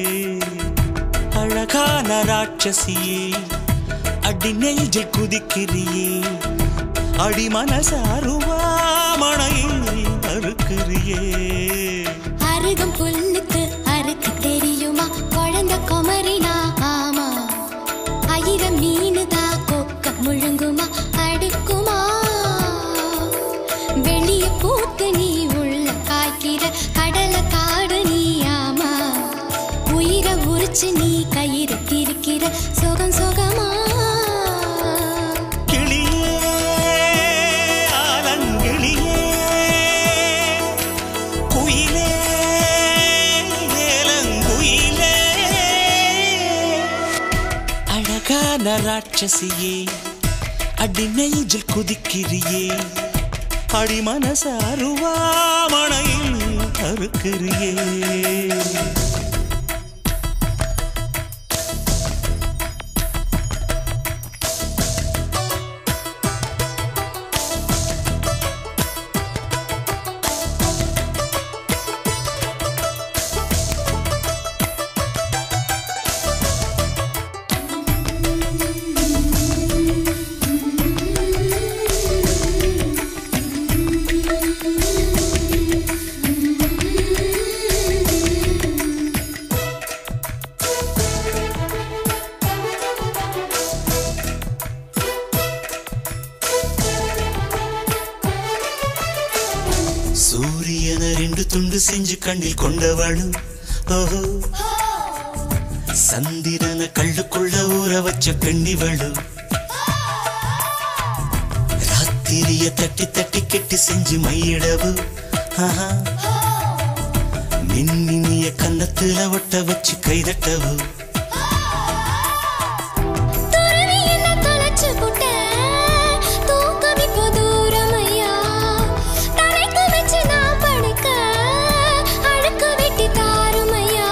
அழகான ராட்சசியே அடி நெஞ்சில் குதிக்கிறியே அடி மனச அருவாமணையில் அறுக்கிறியே அருகம் புல்லுக்கு அறுக்க தெரியுமா குழந்தை குமரினா ஆமா ஆயிரம் மீனுதா கொக்க முழுங்குமா அடுக்குமா வெளிய பூத்து நீ உள்ள காய்க்கிற கடல காடு நீ ஆமா உயிரை உரிச்சு நீ கயிறு திரிக்கிற சுகம் சுகமா கிளியே ஆலங்கிளியே குயிலே ஏலங்குயிலே அழகான ராட்சசியே அடி நெஞ்சில் குதிக்கிறியே அடி மனச அருவாமணையில் அறுக்கிறியே சூரியன ரெண்டு துண்டு செஞ்சு கண்ணில் கொண்டவளு ஓஹோ சந்திரன கள்ளுக்குள்ள ஊற வச்ச பெண்ணிவளு ராத்திரிய தட்டி தட்டி கெட்டி செஞ்சு மையிடவு ஆஹா. மின்னினிய கன்னத்துல ஒட்ட வச்சு கைதட்டவு துறவி என்ன தொலைச்சு புட்ட, தூக்கம் இப்போ தூரமையா. தலைக்கு வச்சு நான் படுக்க, அழுக்கு வெட்டி தாருமையா.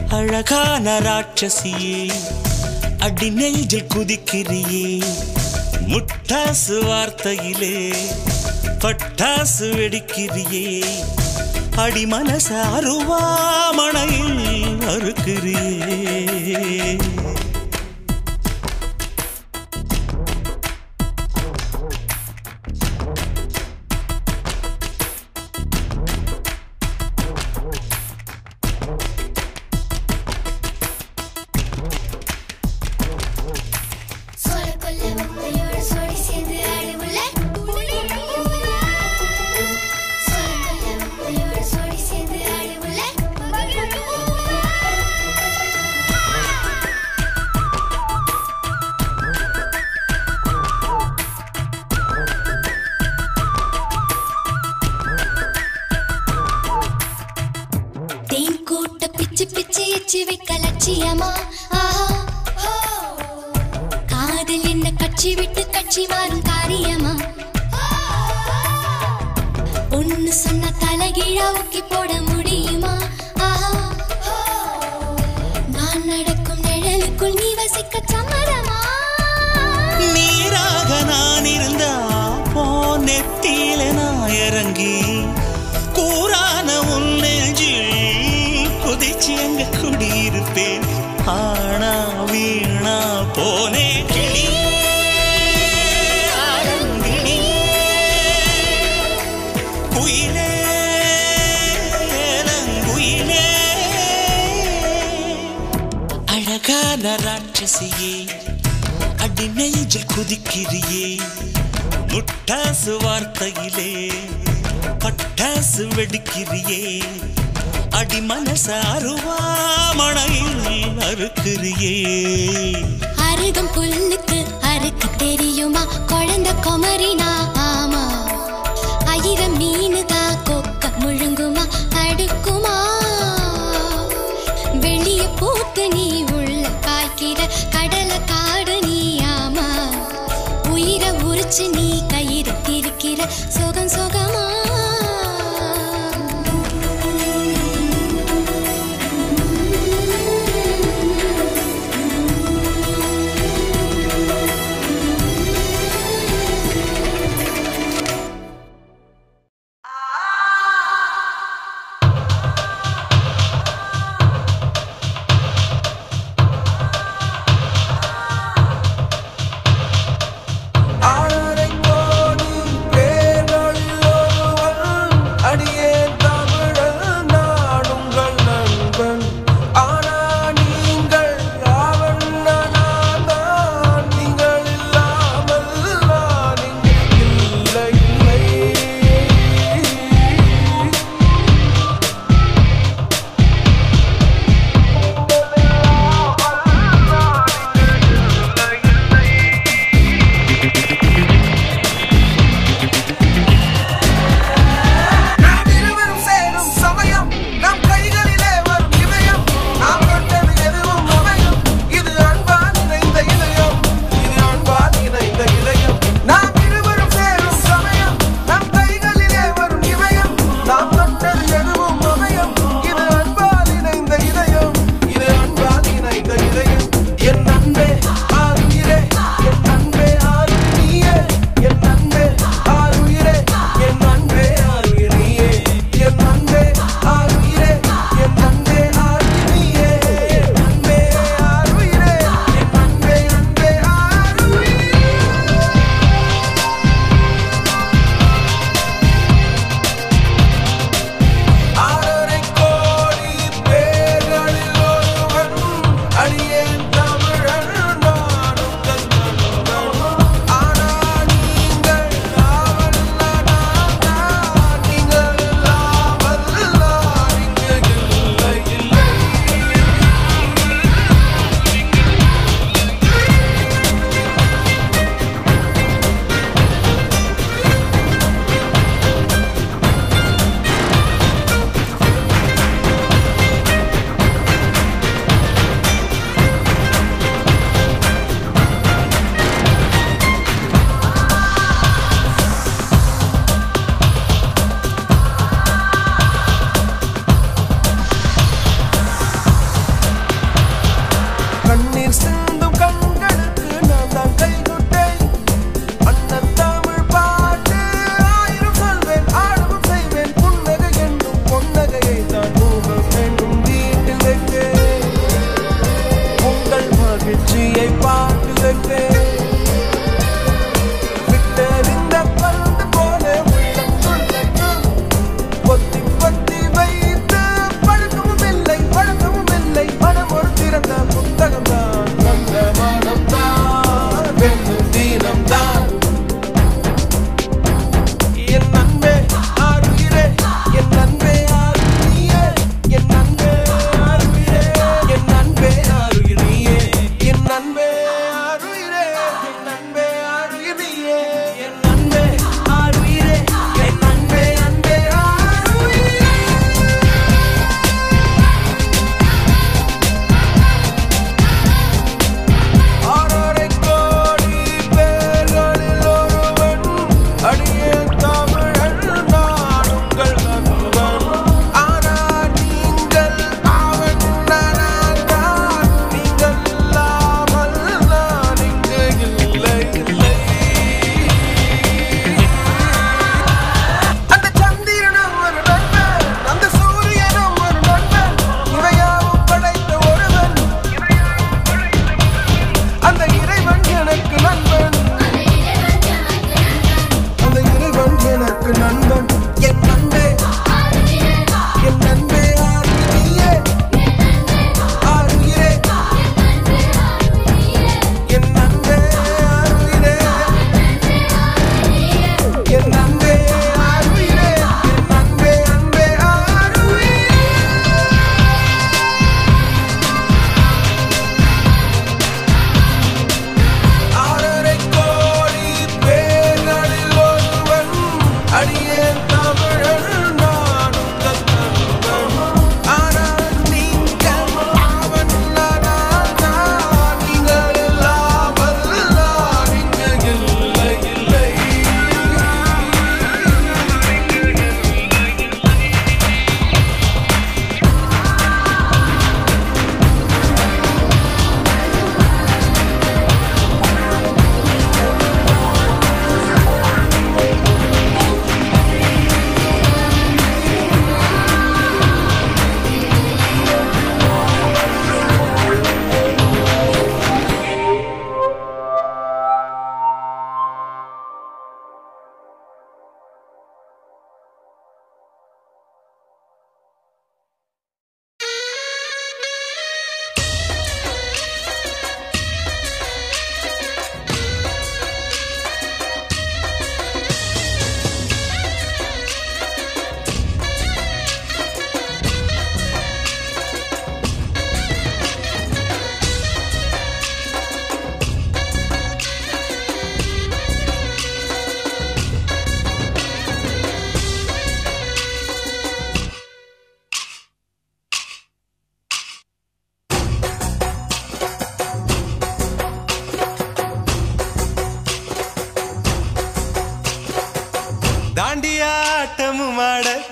அழகான ராட்சசியே அடி நெஞ்சில் குதிக்கிறியே முட்டாசு வார்த்தையிலே பட்டாசு வெடிக்கிறியே அடி மனச அருவாமணையில் அறுக்கிறியே சோளக்கொல்ல உப்பையோட சோடி சேர்ந்து ஆடுவுல சோளக்கொல்ல உப்பையோட சோடி சேர்ந்து ஆடுவுல தேன் கூட்ட பிச்சு பிச்சு எச்சு வைக்க லட்சியமா ஆஹா ஹோ. காதல் என்ன கட்சி விட்டு கட்சி மாறும் காரியமா ஒன்னு சொன்ன தலைகீழா ஊக்கி போட முடியுமா ஆஹா ஹோ. நான் நடக்கும் நிழலுக்குள் நீ வசிக்க சம்மதமா நீராக நான் இருந்தா போ நெத்தியில நான் இறங்கி கூறான உன் நெஞ்சில் குதிச்சு அங்க குடியிருப்பேன் ஆனா வீணா போனே கிளி ஆலங்கிளி. குயிலே ஏலங்குயிலே. அழகான ராட்சசியே அடி நெஞ்சில் குதிக்கிறியே முட்டாசு வார்த்தையிலே பட்டாசு வெடிக்கிறியே அடி மனச அருவாமணையில் அறுக்கிறியே அருகம் புல்லுக்கு அறுக்க தெரியுமா குழந்தை குமரினா ஆமா ஆயிரம் மீனுதா கொக்க முழுங்குமா அடுக்குமா வெளிய பூத்து நீ உள்ள காய்க்கிற கடலை காடு நீ ஆமா உயிரை உரிச்சு நீ கயிறு திரிக்கிற சுகம் சுகமா ஆரைக்கோடு பேரொழில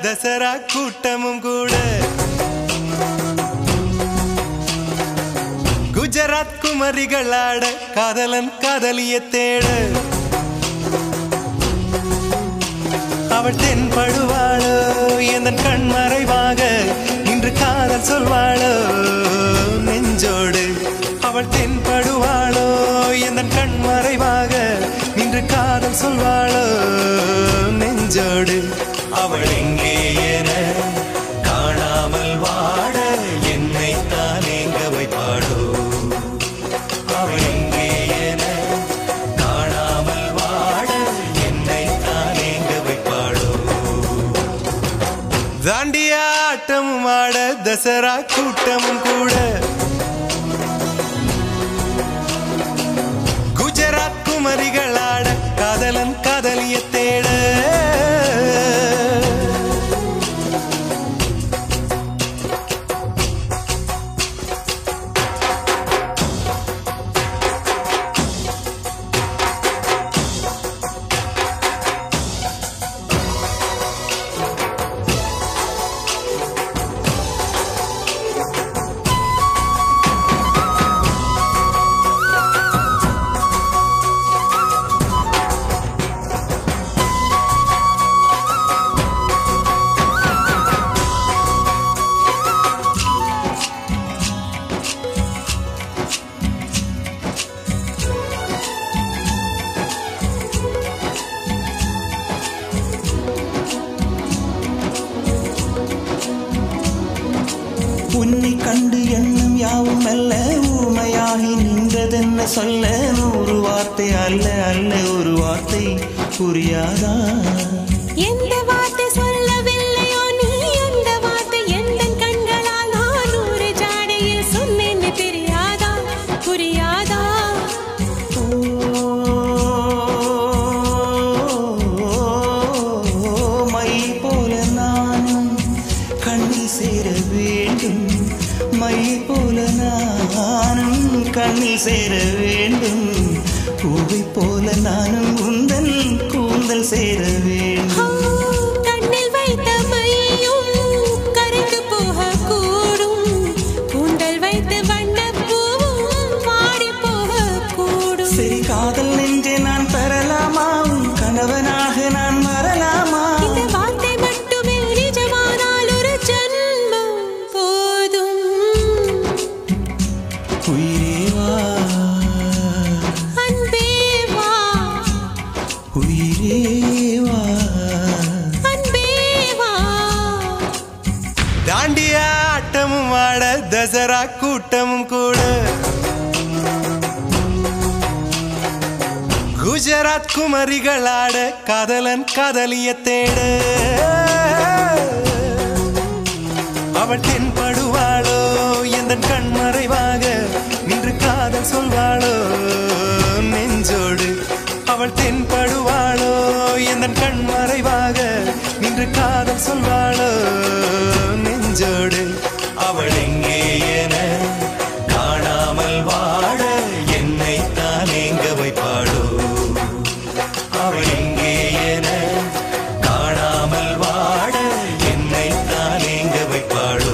தசரா கூட்டமும் கூட குஜராத் குமரிகள் ஆட காதலன் காதலிய தேட அவள் தென்படுவாளோ எந்த கண் மறைவாக இன்று காதல் சொல்வாளோ நெஞ்சோடு அவள் தென்படுவாளோ எந்த கண் மறைவாக இன்று காதல் சொல்வாளோ நெஞ்சோடு அவள் எங்கே என காணாமல் வாட என்னை தான் எங்க வைப்பாளோ அவள் எங்கே என காணாமல் வாட என்னை தான் எங்க வைப்பாளோ தாண்டியா ஆட்டமும் ஆட தசரா கூட்டமும் கூட குஜராத் குமரிகள் ஆட காதலன் காதலிய தேட உன்னை கண்டு எண்ணம் யாவும் அல்ல ஊமையாகி நின்றதென்ன சொல்ல நூறு வார்த்தை அல்ல அல்ல ஒரு வார்த்தை புரியாதா எந்த வார்த்தை சொல்லவில்லையோ நீ அந்த வார்த்தை எந்த கண்களால் நான் ஒரு ஜாடையில் சொன்னேன்னு தெரியாதா புரியாதா ஓ, மை போல நானும் கண்ணில் சேர வேண்டும் மை போல நானும் கண்ணில் சேர வேண்டும் பூவை போல நானும் உந்தன் கூந்தல் சேர வேண்டும் ஆ, கண்ணில் வைத்த மையும் கரைந்து போகக்கூடும் கூந்தல் வைத்த வண்ணப்பூவும் வாடி போகக்கூடும் சரி காதல் நெஞ்சே நான் பெறலாமா உன் கணவனாக நான் வரலாமா இந்த வார்த்தை மட்டுமே நிஜமானால் ஒரு ஜன்மம் போதும் உயிரே வா அன்பே வா உயிரே வா அன்பே வா தாண்டியா ஆட்டமும் ஆட தசரா கூட்டமும் கூட குஜராத் குமரிகள் ஆட காதலன் காதலிய தேட அவள் தென்படுவாளோ எந்த கண் மறைவாக நின்று காதல் சொல்வாளோ நெஞ்சோடு அவள் தென்படுவாளோ எந்த கண் மறைவாக நின்று காதல் சொல்வாளோ நெஞ்சோடு அவள் எங்கே என காணாமல் வாட என்னை தான் எங்க வைப்பாளோ அவள் எங்கே என காணாமல் வாட என்னை தான் எங்க வைப்பாளோ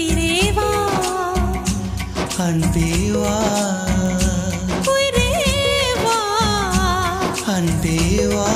உயிரே வா அன்பே வா உயிரே வா அன்பே வா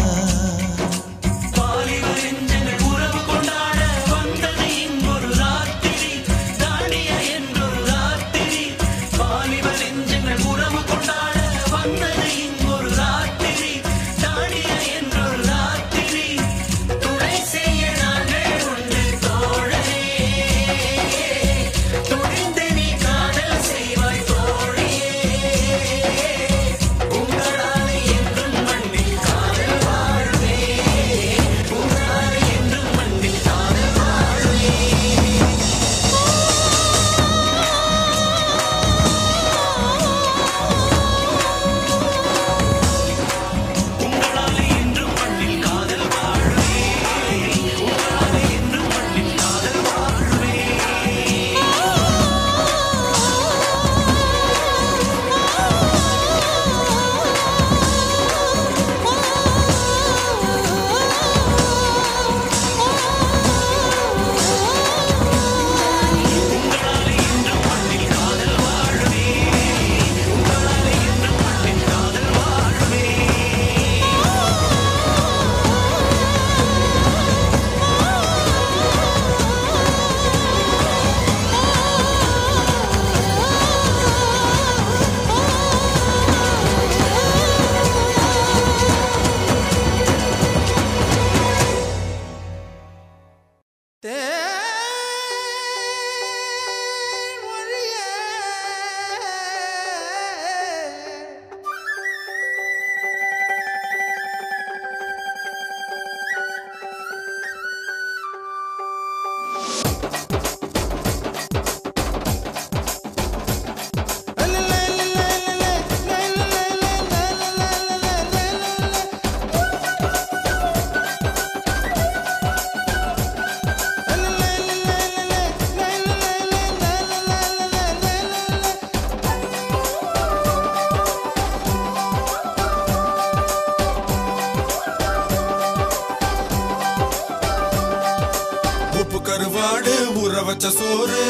உப்பு கருவாடு ஊற வச்ச சோறு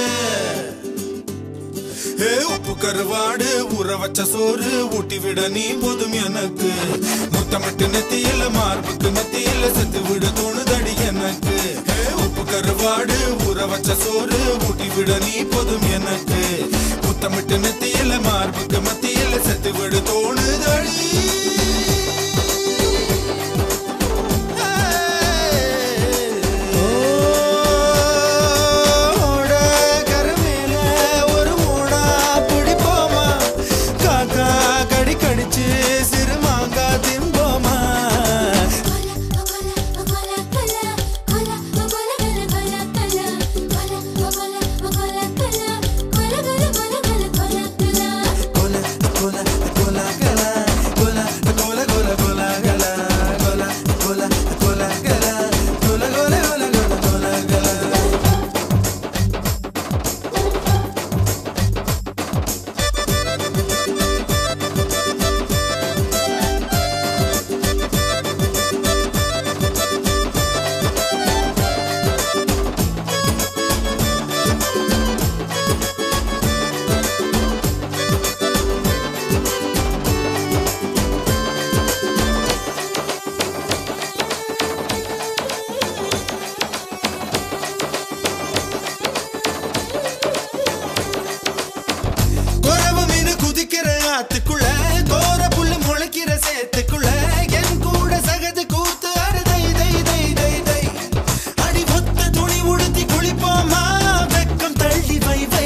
ஏ உப்பு கருவாடு ஊற வச்ச சோறு ஊட்டி விட நீ போதும் எனக்கு முத்தமிட்டு நெத்தியில மார்புக்கு நெத்தியில செத்து விட தோணுதடி எனக்கு ஏ உப்பு கருவாடு ஊற வச்ச சோறு ஊட்டி விட நீ போதும் எனக்கு முத்தமிட்டு நெத்தியில மார்புக்கு மத்தியில செத்து விட தோணுதடி ஓட கருமேல ஒரு மூடா பிடிப்போமா காக்கா கடி கடிச்சு சிறுமாங்கா திம்போமா கொல கொல கொல கல கொல கொல கொல கொல கல கொல கொல கொல கல கொல கொல கொல கொல கொல கல குறவு மீன் குதிக்கிற ஆத்துக்குள்ள கோர புல்லு முளைக்கிற சேத்துக்குள்ள என் கூட சகது கூத்து அரு தை தை தை தை தை அடி ஒத்த துணி உடுத்தி குளிப்போமா வெக்கம் தள்ளி வை வை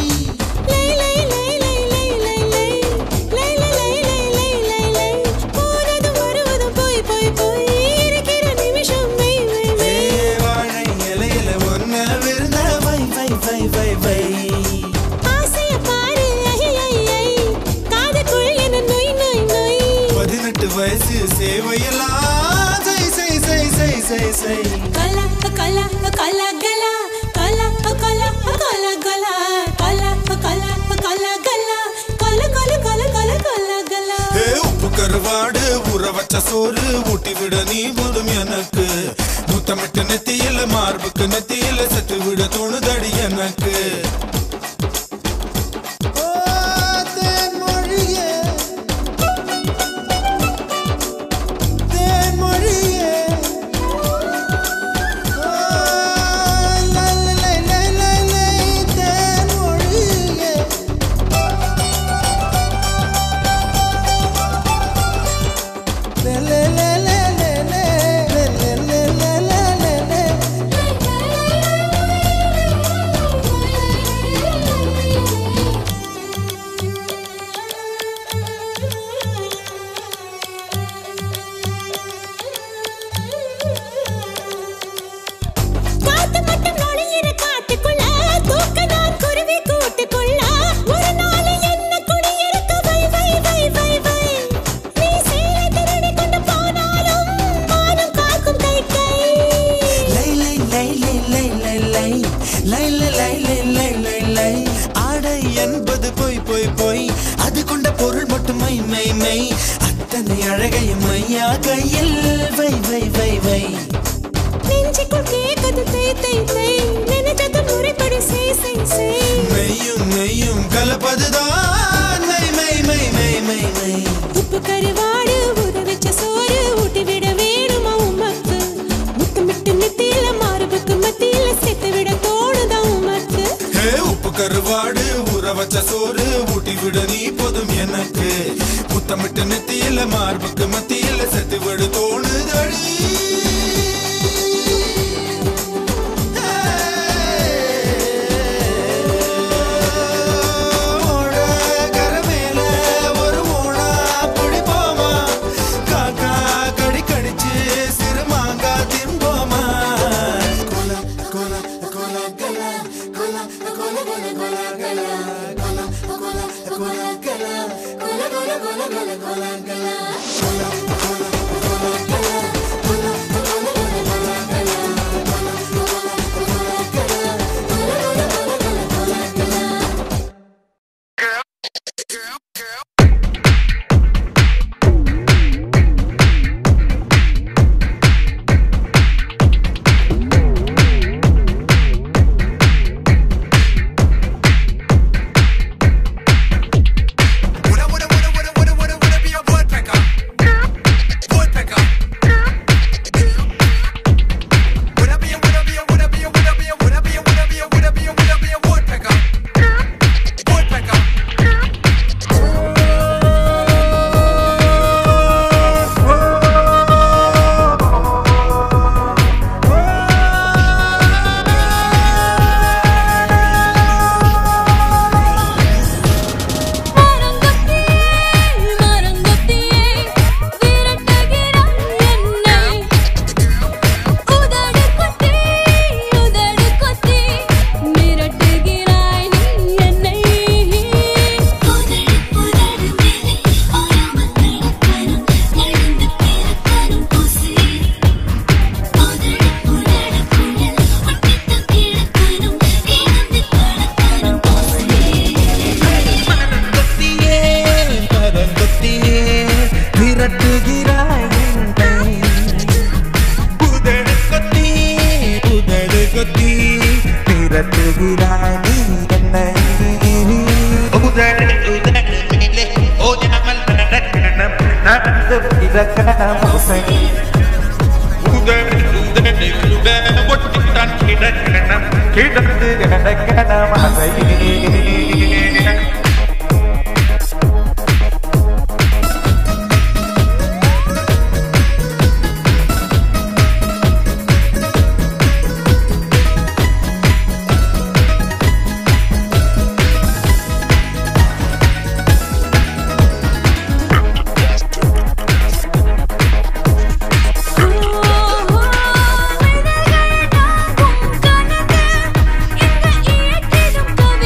ஏ வாழை இலையில ஒன்ன விருந்த வை வை வை வை வை பதினெட்டு வயசு சேவையெல்லாம் செய் செய் செய் செய் செய் செய் ஏ உப்பு கருவாடு ஊற வச்ச சோறு ஊட்டி விட நீ போதும் எனக்கு முத்தமிட்டு நெத்தியில மார்புக்கு நெத்தியில செத்து விட தோணுதடி எனக்கு ஓ, தேன்மொழியே, தேன்மொழியே. ஓ, லை, லை, லை, லை, லை, தேன்மொழியே. லே, லே, லே, லே, லே, லே, லே, லே, லே, லே, லே, லே. காத்து மட்டும் நுழையிற காட்டுக்குள்ள தூக்கதான் குருவி கூட்டுக்குள்ள ஒரு நாள் என்ன குடியிருக்க வை வை வை வை வை நீ சேலை திருடி கொண்டு போனாலும் மானம் காக்கும் கை கை லை, லை, லை, லை, லை, லை, லை. லை, லை, லை, லை, லை, லை, லை. ஆடை என்பது பொய் பொய் பொய் அது கொண்ட பொருள் மட்டும் மை மை மை அத்தனை அழகையும் மையா கையில் வை வை வை வை நெஞ்சுக்குள் கேக்குது தை தை தை நினைச்சது முறைப்படி செய் செய் செய் மெய்யும் மெய்யும் கலப்பதுதான் மை மை மை மை மை மை உப்பு கருவாடு ஊற வச்ச சோறு ஊட்டி விட வேணுமா உமக்கு முத்தமிட்டு நெத்தியில மார்புக்கு மத்தியில சேர்த்து விட தோணுதா உமக்கு ஹே உப்பு கருவாடு ஊற வச்ச சோறு ஊட்டி விட நீ போதும் எனக்கு முத்தமிட்டு நெத்தியில மார்புக்கு மத்தியில செத்து விடு தோணுதடி ஓட கரமேல ஒரு ஓடா பிடிப்போமா காக்கா கடி கடிச்சு சிறுமாங்கா திம்போமா கொல கொல கொல கல கொல கொல கொல கொல கல கொல கொல கொல கல கொல கொல கொல கொல கொல கல கொல கொல கொல கல கொல கொல கொல கொல கல கொல கொல கொல கல கொல கொல கொல கொல கொல கல மரங்கொத்தியே மரங்கொத்தியே விரட்டுகிறாய் என்னை உதடு கொத்தி உதடு கொத்தி மிரட்டுகிறாய் நீ என்னை உதடு உதடு மேலே ஓயாமல் கிடக்கணும் எழுந்து பிறக்கணும் பூசி உதடு உதடுக்குள்ள ஒட்டித்து கிடக்கணும் எழுந்து கிடக்கணும் பூசி கொத்தியே மரங்கொத்தியே விரட்டுகிறாய் என்னை. புதடு கொத்தி புதடு கொத்தி விரட்டுகிறாய் நீ என்னை. உதடு உதடு மேலே ஓயாமல் நடக்கணும் நடந்து பிறக்கணும் ஓசை. உதடு உதடு கூட ஒட்டித்தான் கிடக்கணும் கிடந்து கிடக்கணும் ஆசை. விதைகள் தாங்கும் கனவு இந்த இயற்றிடும் கவிதை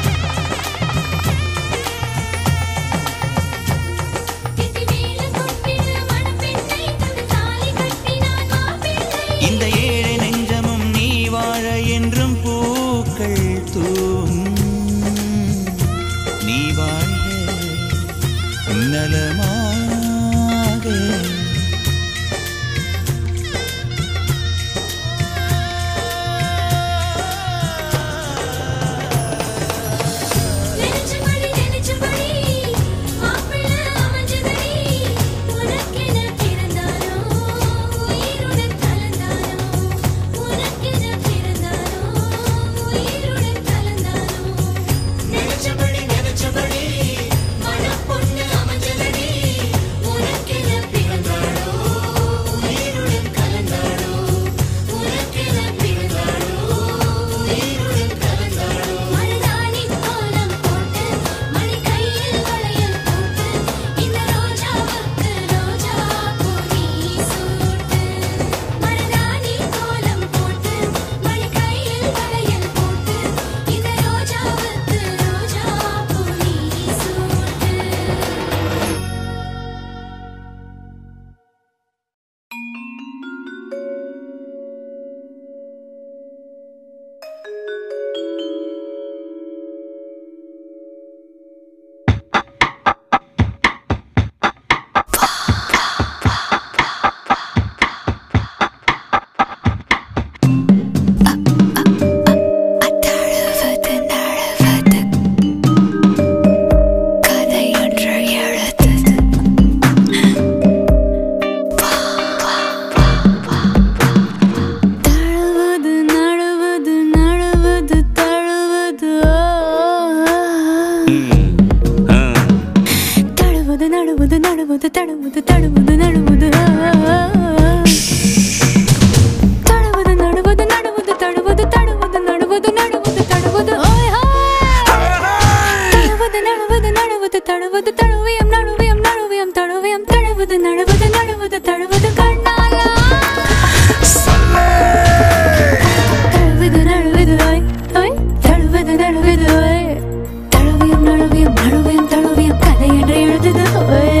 ஏழை நெஞ்சமும் நீ வாழ என்றும் பூக்கள் தூவும் நீ வாழ்க நலமாக நினைச்சபடி நினைச்சபடி மாப்பிள்ளை அமைஞ்சதடி உனக்கென பிறந்தானோ உயிருடன் கலந்தானோ உனக்கென பிறந்தானோ உயிருடன் கலந்தானோ நினைச்சபடி நினைச்சபடி மனப்பொண்ணு அமைஞ்சதடி உனக்கென பிறந்தானோ உயிருடன் கலந்தானோ உனக்கென பிறந்தானோ உயிருடன் கலந்தானோ மருதாணி கோலம் போட்டு மணி கையில் வளையல் போட்டு இந்த ரோஜாவுக்கு ரோஜா பூ நீ சூட்டு மருதாணி கோலம் போட்டு மணி கையில் வளையல் போட்டு இந்த ரோஜாவுக்கு ரோஜா பூ நீ சூட்டு தழுவது நழுவது கதையொன்று எழுதது தழுவது நழுவது நழுவது தழுவது தழுவது நழுவது நழுவது தழுவது தழுவது நழுவது தழுவது நழுவது நழுவது தழுவது தழுவது நழுவது நழுவது தழுவது ஓய் தழுவது நழுவது நழுவது தழுவது தழுவியம் நழுவியம் நழுவியம் தழுவியம் தழுவது நழுவது நழுவது தழுவது கண்ணாலா தழுவது நழுவது ஓய் ஓய் தழுவது நழுவது ஓய் தழுவியம் நழுவியம் நழுவியம் தழுவியம் கதை என்று எழுதுது ஓய்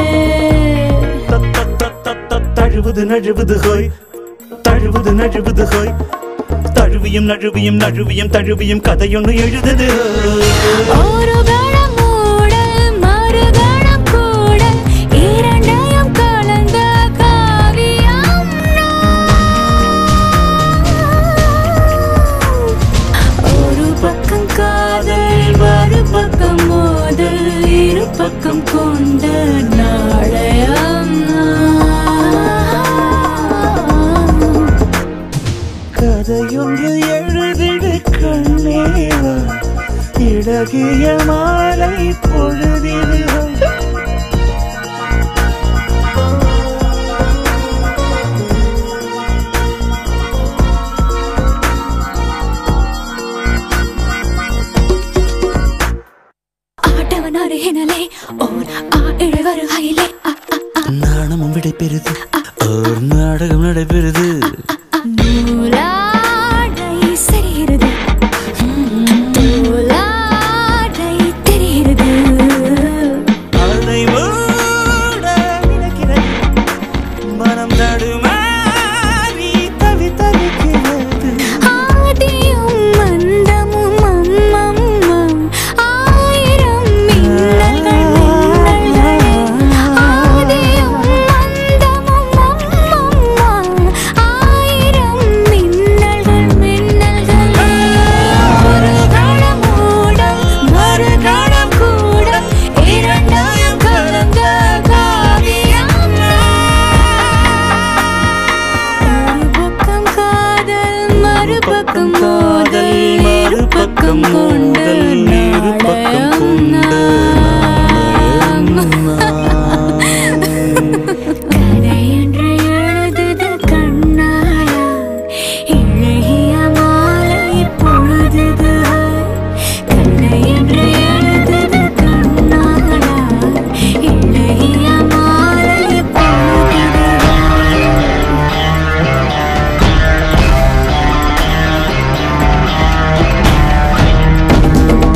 தழுவது நழுவது ஹோய் தழுவது நழுவது ஹோய் தழுவியும் நழுவியும் நழுவியும் தழுவியும் கதையொன்று எழுதுது ஒரு கணம் மூடல் மறுகணம் கூடல் இரண்டையும் கலந்த காவியம் ஒரு பக்கம் காதல் மறுபக்கம் மோதல் இரு பக்கம் கொண்ட நாடயம் கதையொன்று எழுதிடு கண்ணேவா இழகிய மாலை பொழுதிடு ஆட்டவன் அருகினலே ஓர் ஆ இழவரு ஹைலே அ அ நாணமும் விடைபெறுது ஒரு நாடகம் நடைபெறுது நூலாடை சரிகிறது நூலாடை தெரிகிறது அதை மூட நினைக்கிறது மனம் தடுமாறி தவி தவிக்கிறது ஆதியும் மந்தமும் அம்மம்மம் ஆயிரம் மின்னல்கள் மின்னல்களே ஆதியும் மந்தமும் அம்மம்மம் ஆயிரம் மின்னல்கள் மின்னல்களே ஒரு கணம் மூடம் மறு கணம் கூடம் இரண்டையும் கலந்த காவியம் ஒரு பக்கம் காதல் மறுபக்கம் மோதல் மறுபக்கம் கொண்டல் நாடயம் கதை என்று எழுதுது கண்ணாயா இழகிய மாலை பொழுதுது கதை என்று எழுதுது கண்ணாயா இழகிய மாலை பொழுதுது ஆ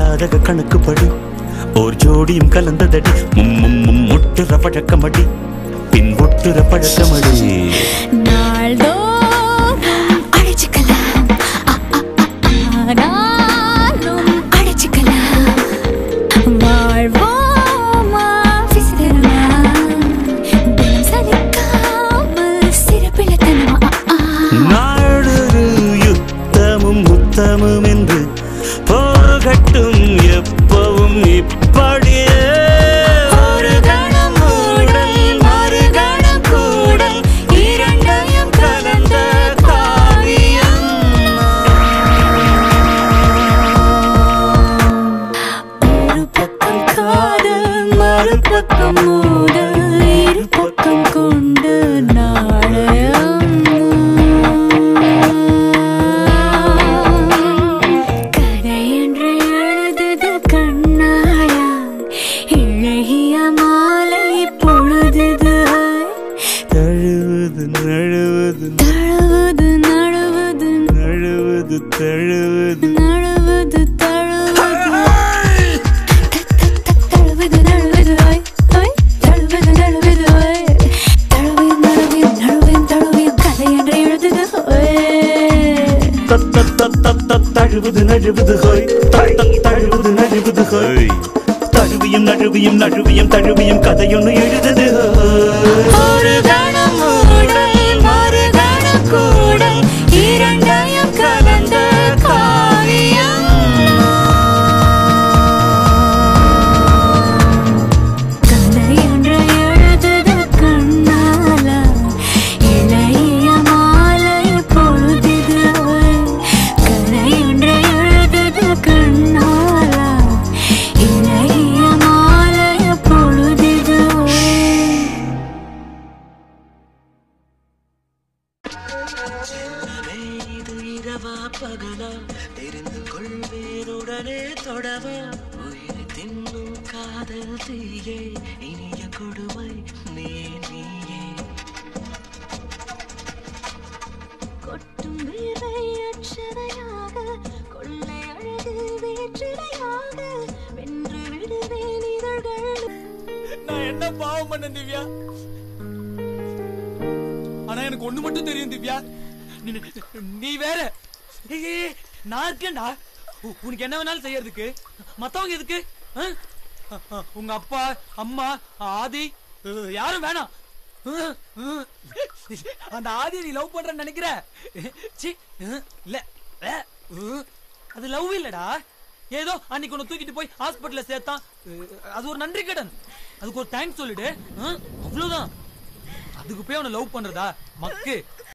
ஜாதக கணக்குப்படி ஓர் ஜோடியும் கலந்ததடி மும் மும் மும் முட்டுற பழக்கமடி பின் ஒட்டுற பழக்கமடி நாள்தோறும் அழைச்சுக்கலாம் அ, அ, அ, ஆனாலும் அழைச்சுக்கலாம் வாழ்வோமா விசிறமா தினம் சலிக்காமல் சிறப்பிழத்தனமா நாடொரு யுத்தமும் முத்தமும் என்று போகட்டும் எப்பவும் இப்படியே ஒரு கணம் மூடல் மறு கணம் கூடல் இரண்டையும் கலந்த காவியம் ஒரு பக்கம் காதல் மறுபக்கம் மூடல் இரு பக்கம் கொண்டு நாடகம் கதை என்று எழுதுது கண்ணாயா இழகிய மாலை பொழுதுது தழுவது நழுவது தழுவது நழுவது நழுவது தழுவது நழுவது தழுவது தழுவது நழுவது ஓய் ஓய் தழுவது நழுவது ஓய் தழுவியும் நழுவியும் நழுவியும் தழுவியும் கதை என்று எழுதுது ஓய் தத் தத் தத் தத் தத் தழுவது நழுவது ஹோய் தத் தத் தழுவது நழுவது ஹோய் தழுவியும் நழுவியும் நழுவியும் தழுவியும் கதையொன்னு எழுதுது ஹோய் ஒரு கணம் மூடல் மறு கணம் கூடல் இரண்டையும் கலந்த காவியம் கதை என்று எழுதுது கண்ணாலா இளைய மாலை பொழுதுது கதை என்று எழுதுது கண்ணாலா இளைய மாலை பொழுதுது இது இரவா பகலா தெரிந்து கொள்வேனுடனே தொடவா உயிரை தின்னும் காதல் தீயே இனிய கொடுமை நீ நீயே கொட்டும் வீரை அச்சதையாக கொள்ளை அழகு வேற்றிலையாக வென்று விடுவேன் இதழ்கள் நான் என்ன பாவம் பண்ண திவ்யா ஆனா எனக்கு ஒண்ணு மட்டும் தெரியும் திவ்யா நீ- நீ வேற ஏய், ஏய், ஏய், நான் இருக்கேன்டா உ- உனக்கு என்ன வேணாலும் செய்யறதுக்கு மத்தவங்க எதுக்கு ஆ? அ, அ, உங்க அப்பா அம்மா ஆதி அ, யாரும் வேணாம் அ, அ. அந்த ஆதியை நீ லவ் பண்றன்னு நினைக்கிற சி அ, இல்ல அ, அ. அது லவ் இல்லடா ஏதோ அன்னைக்கு உன்னை தூக்கிட்டு போய் ஹாஸ்பிட்டல்ல சேர்த்தான் அ, அது ஒரு நன்றி கடன் அதுக்கு ஒரு தேங்க்ஸ் சொல்லிடு அ, அவ்வளவுதான் அதுக்கு போய் அவனை லவ் பண்றதா மக்கு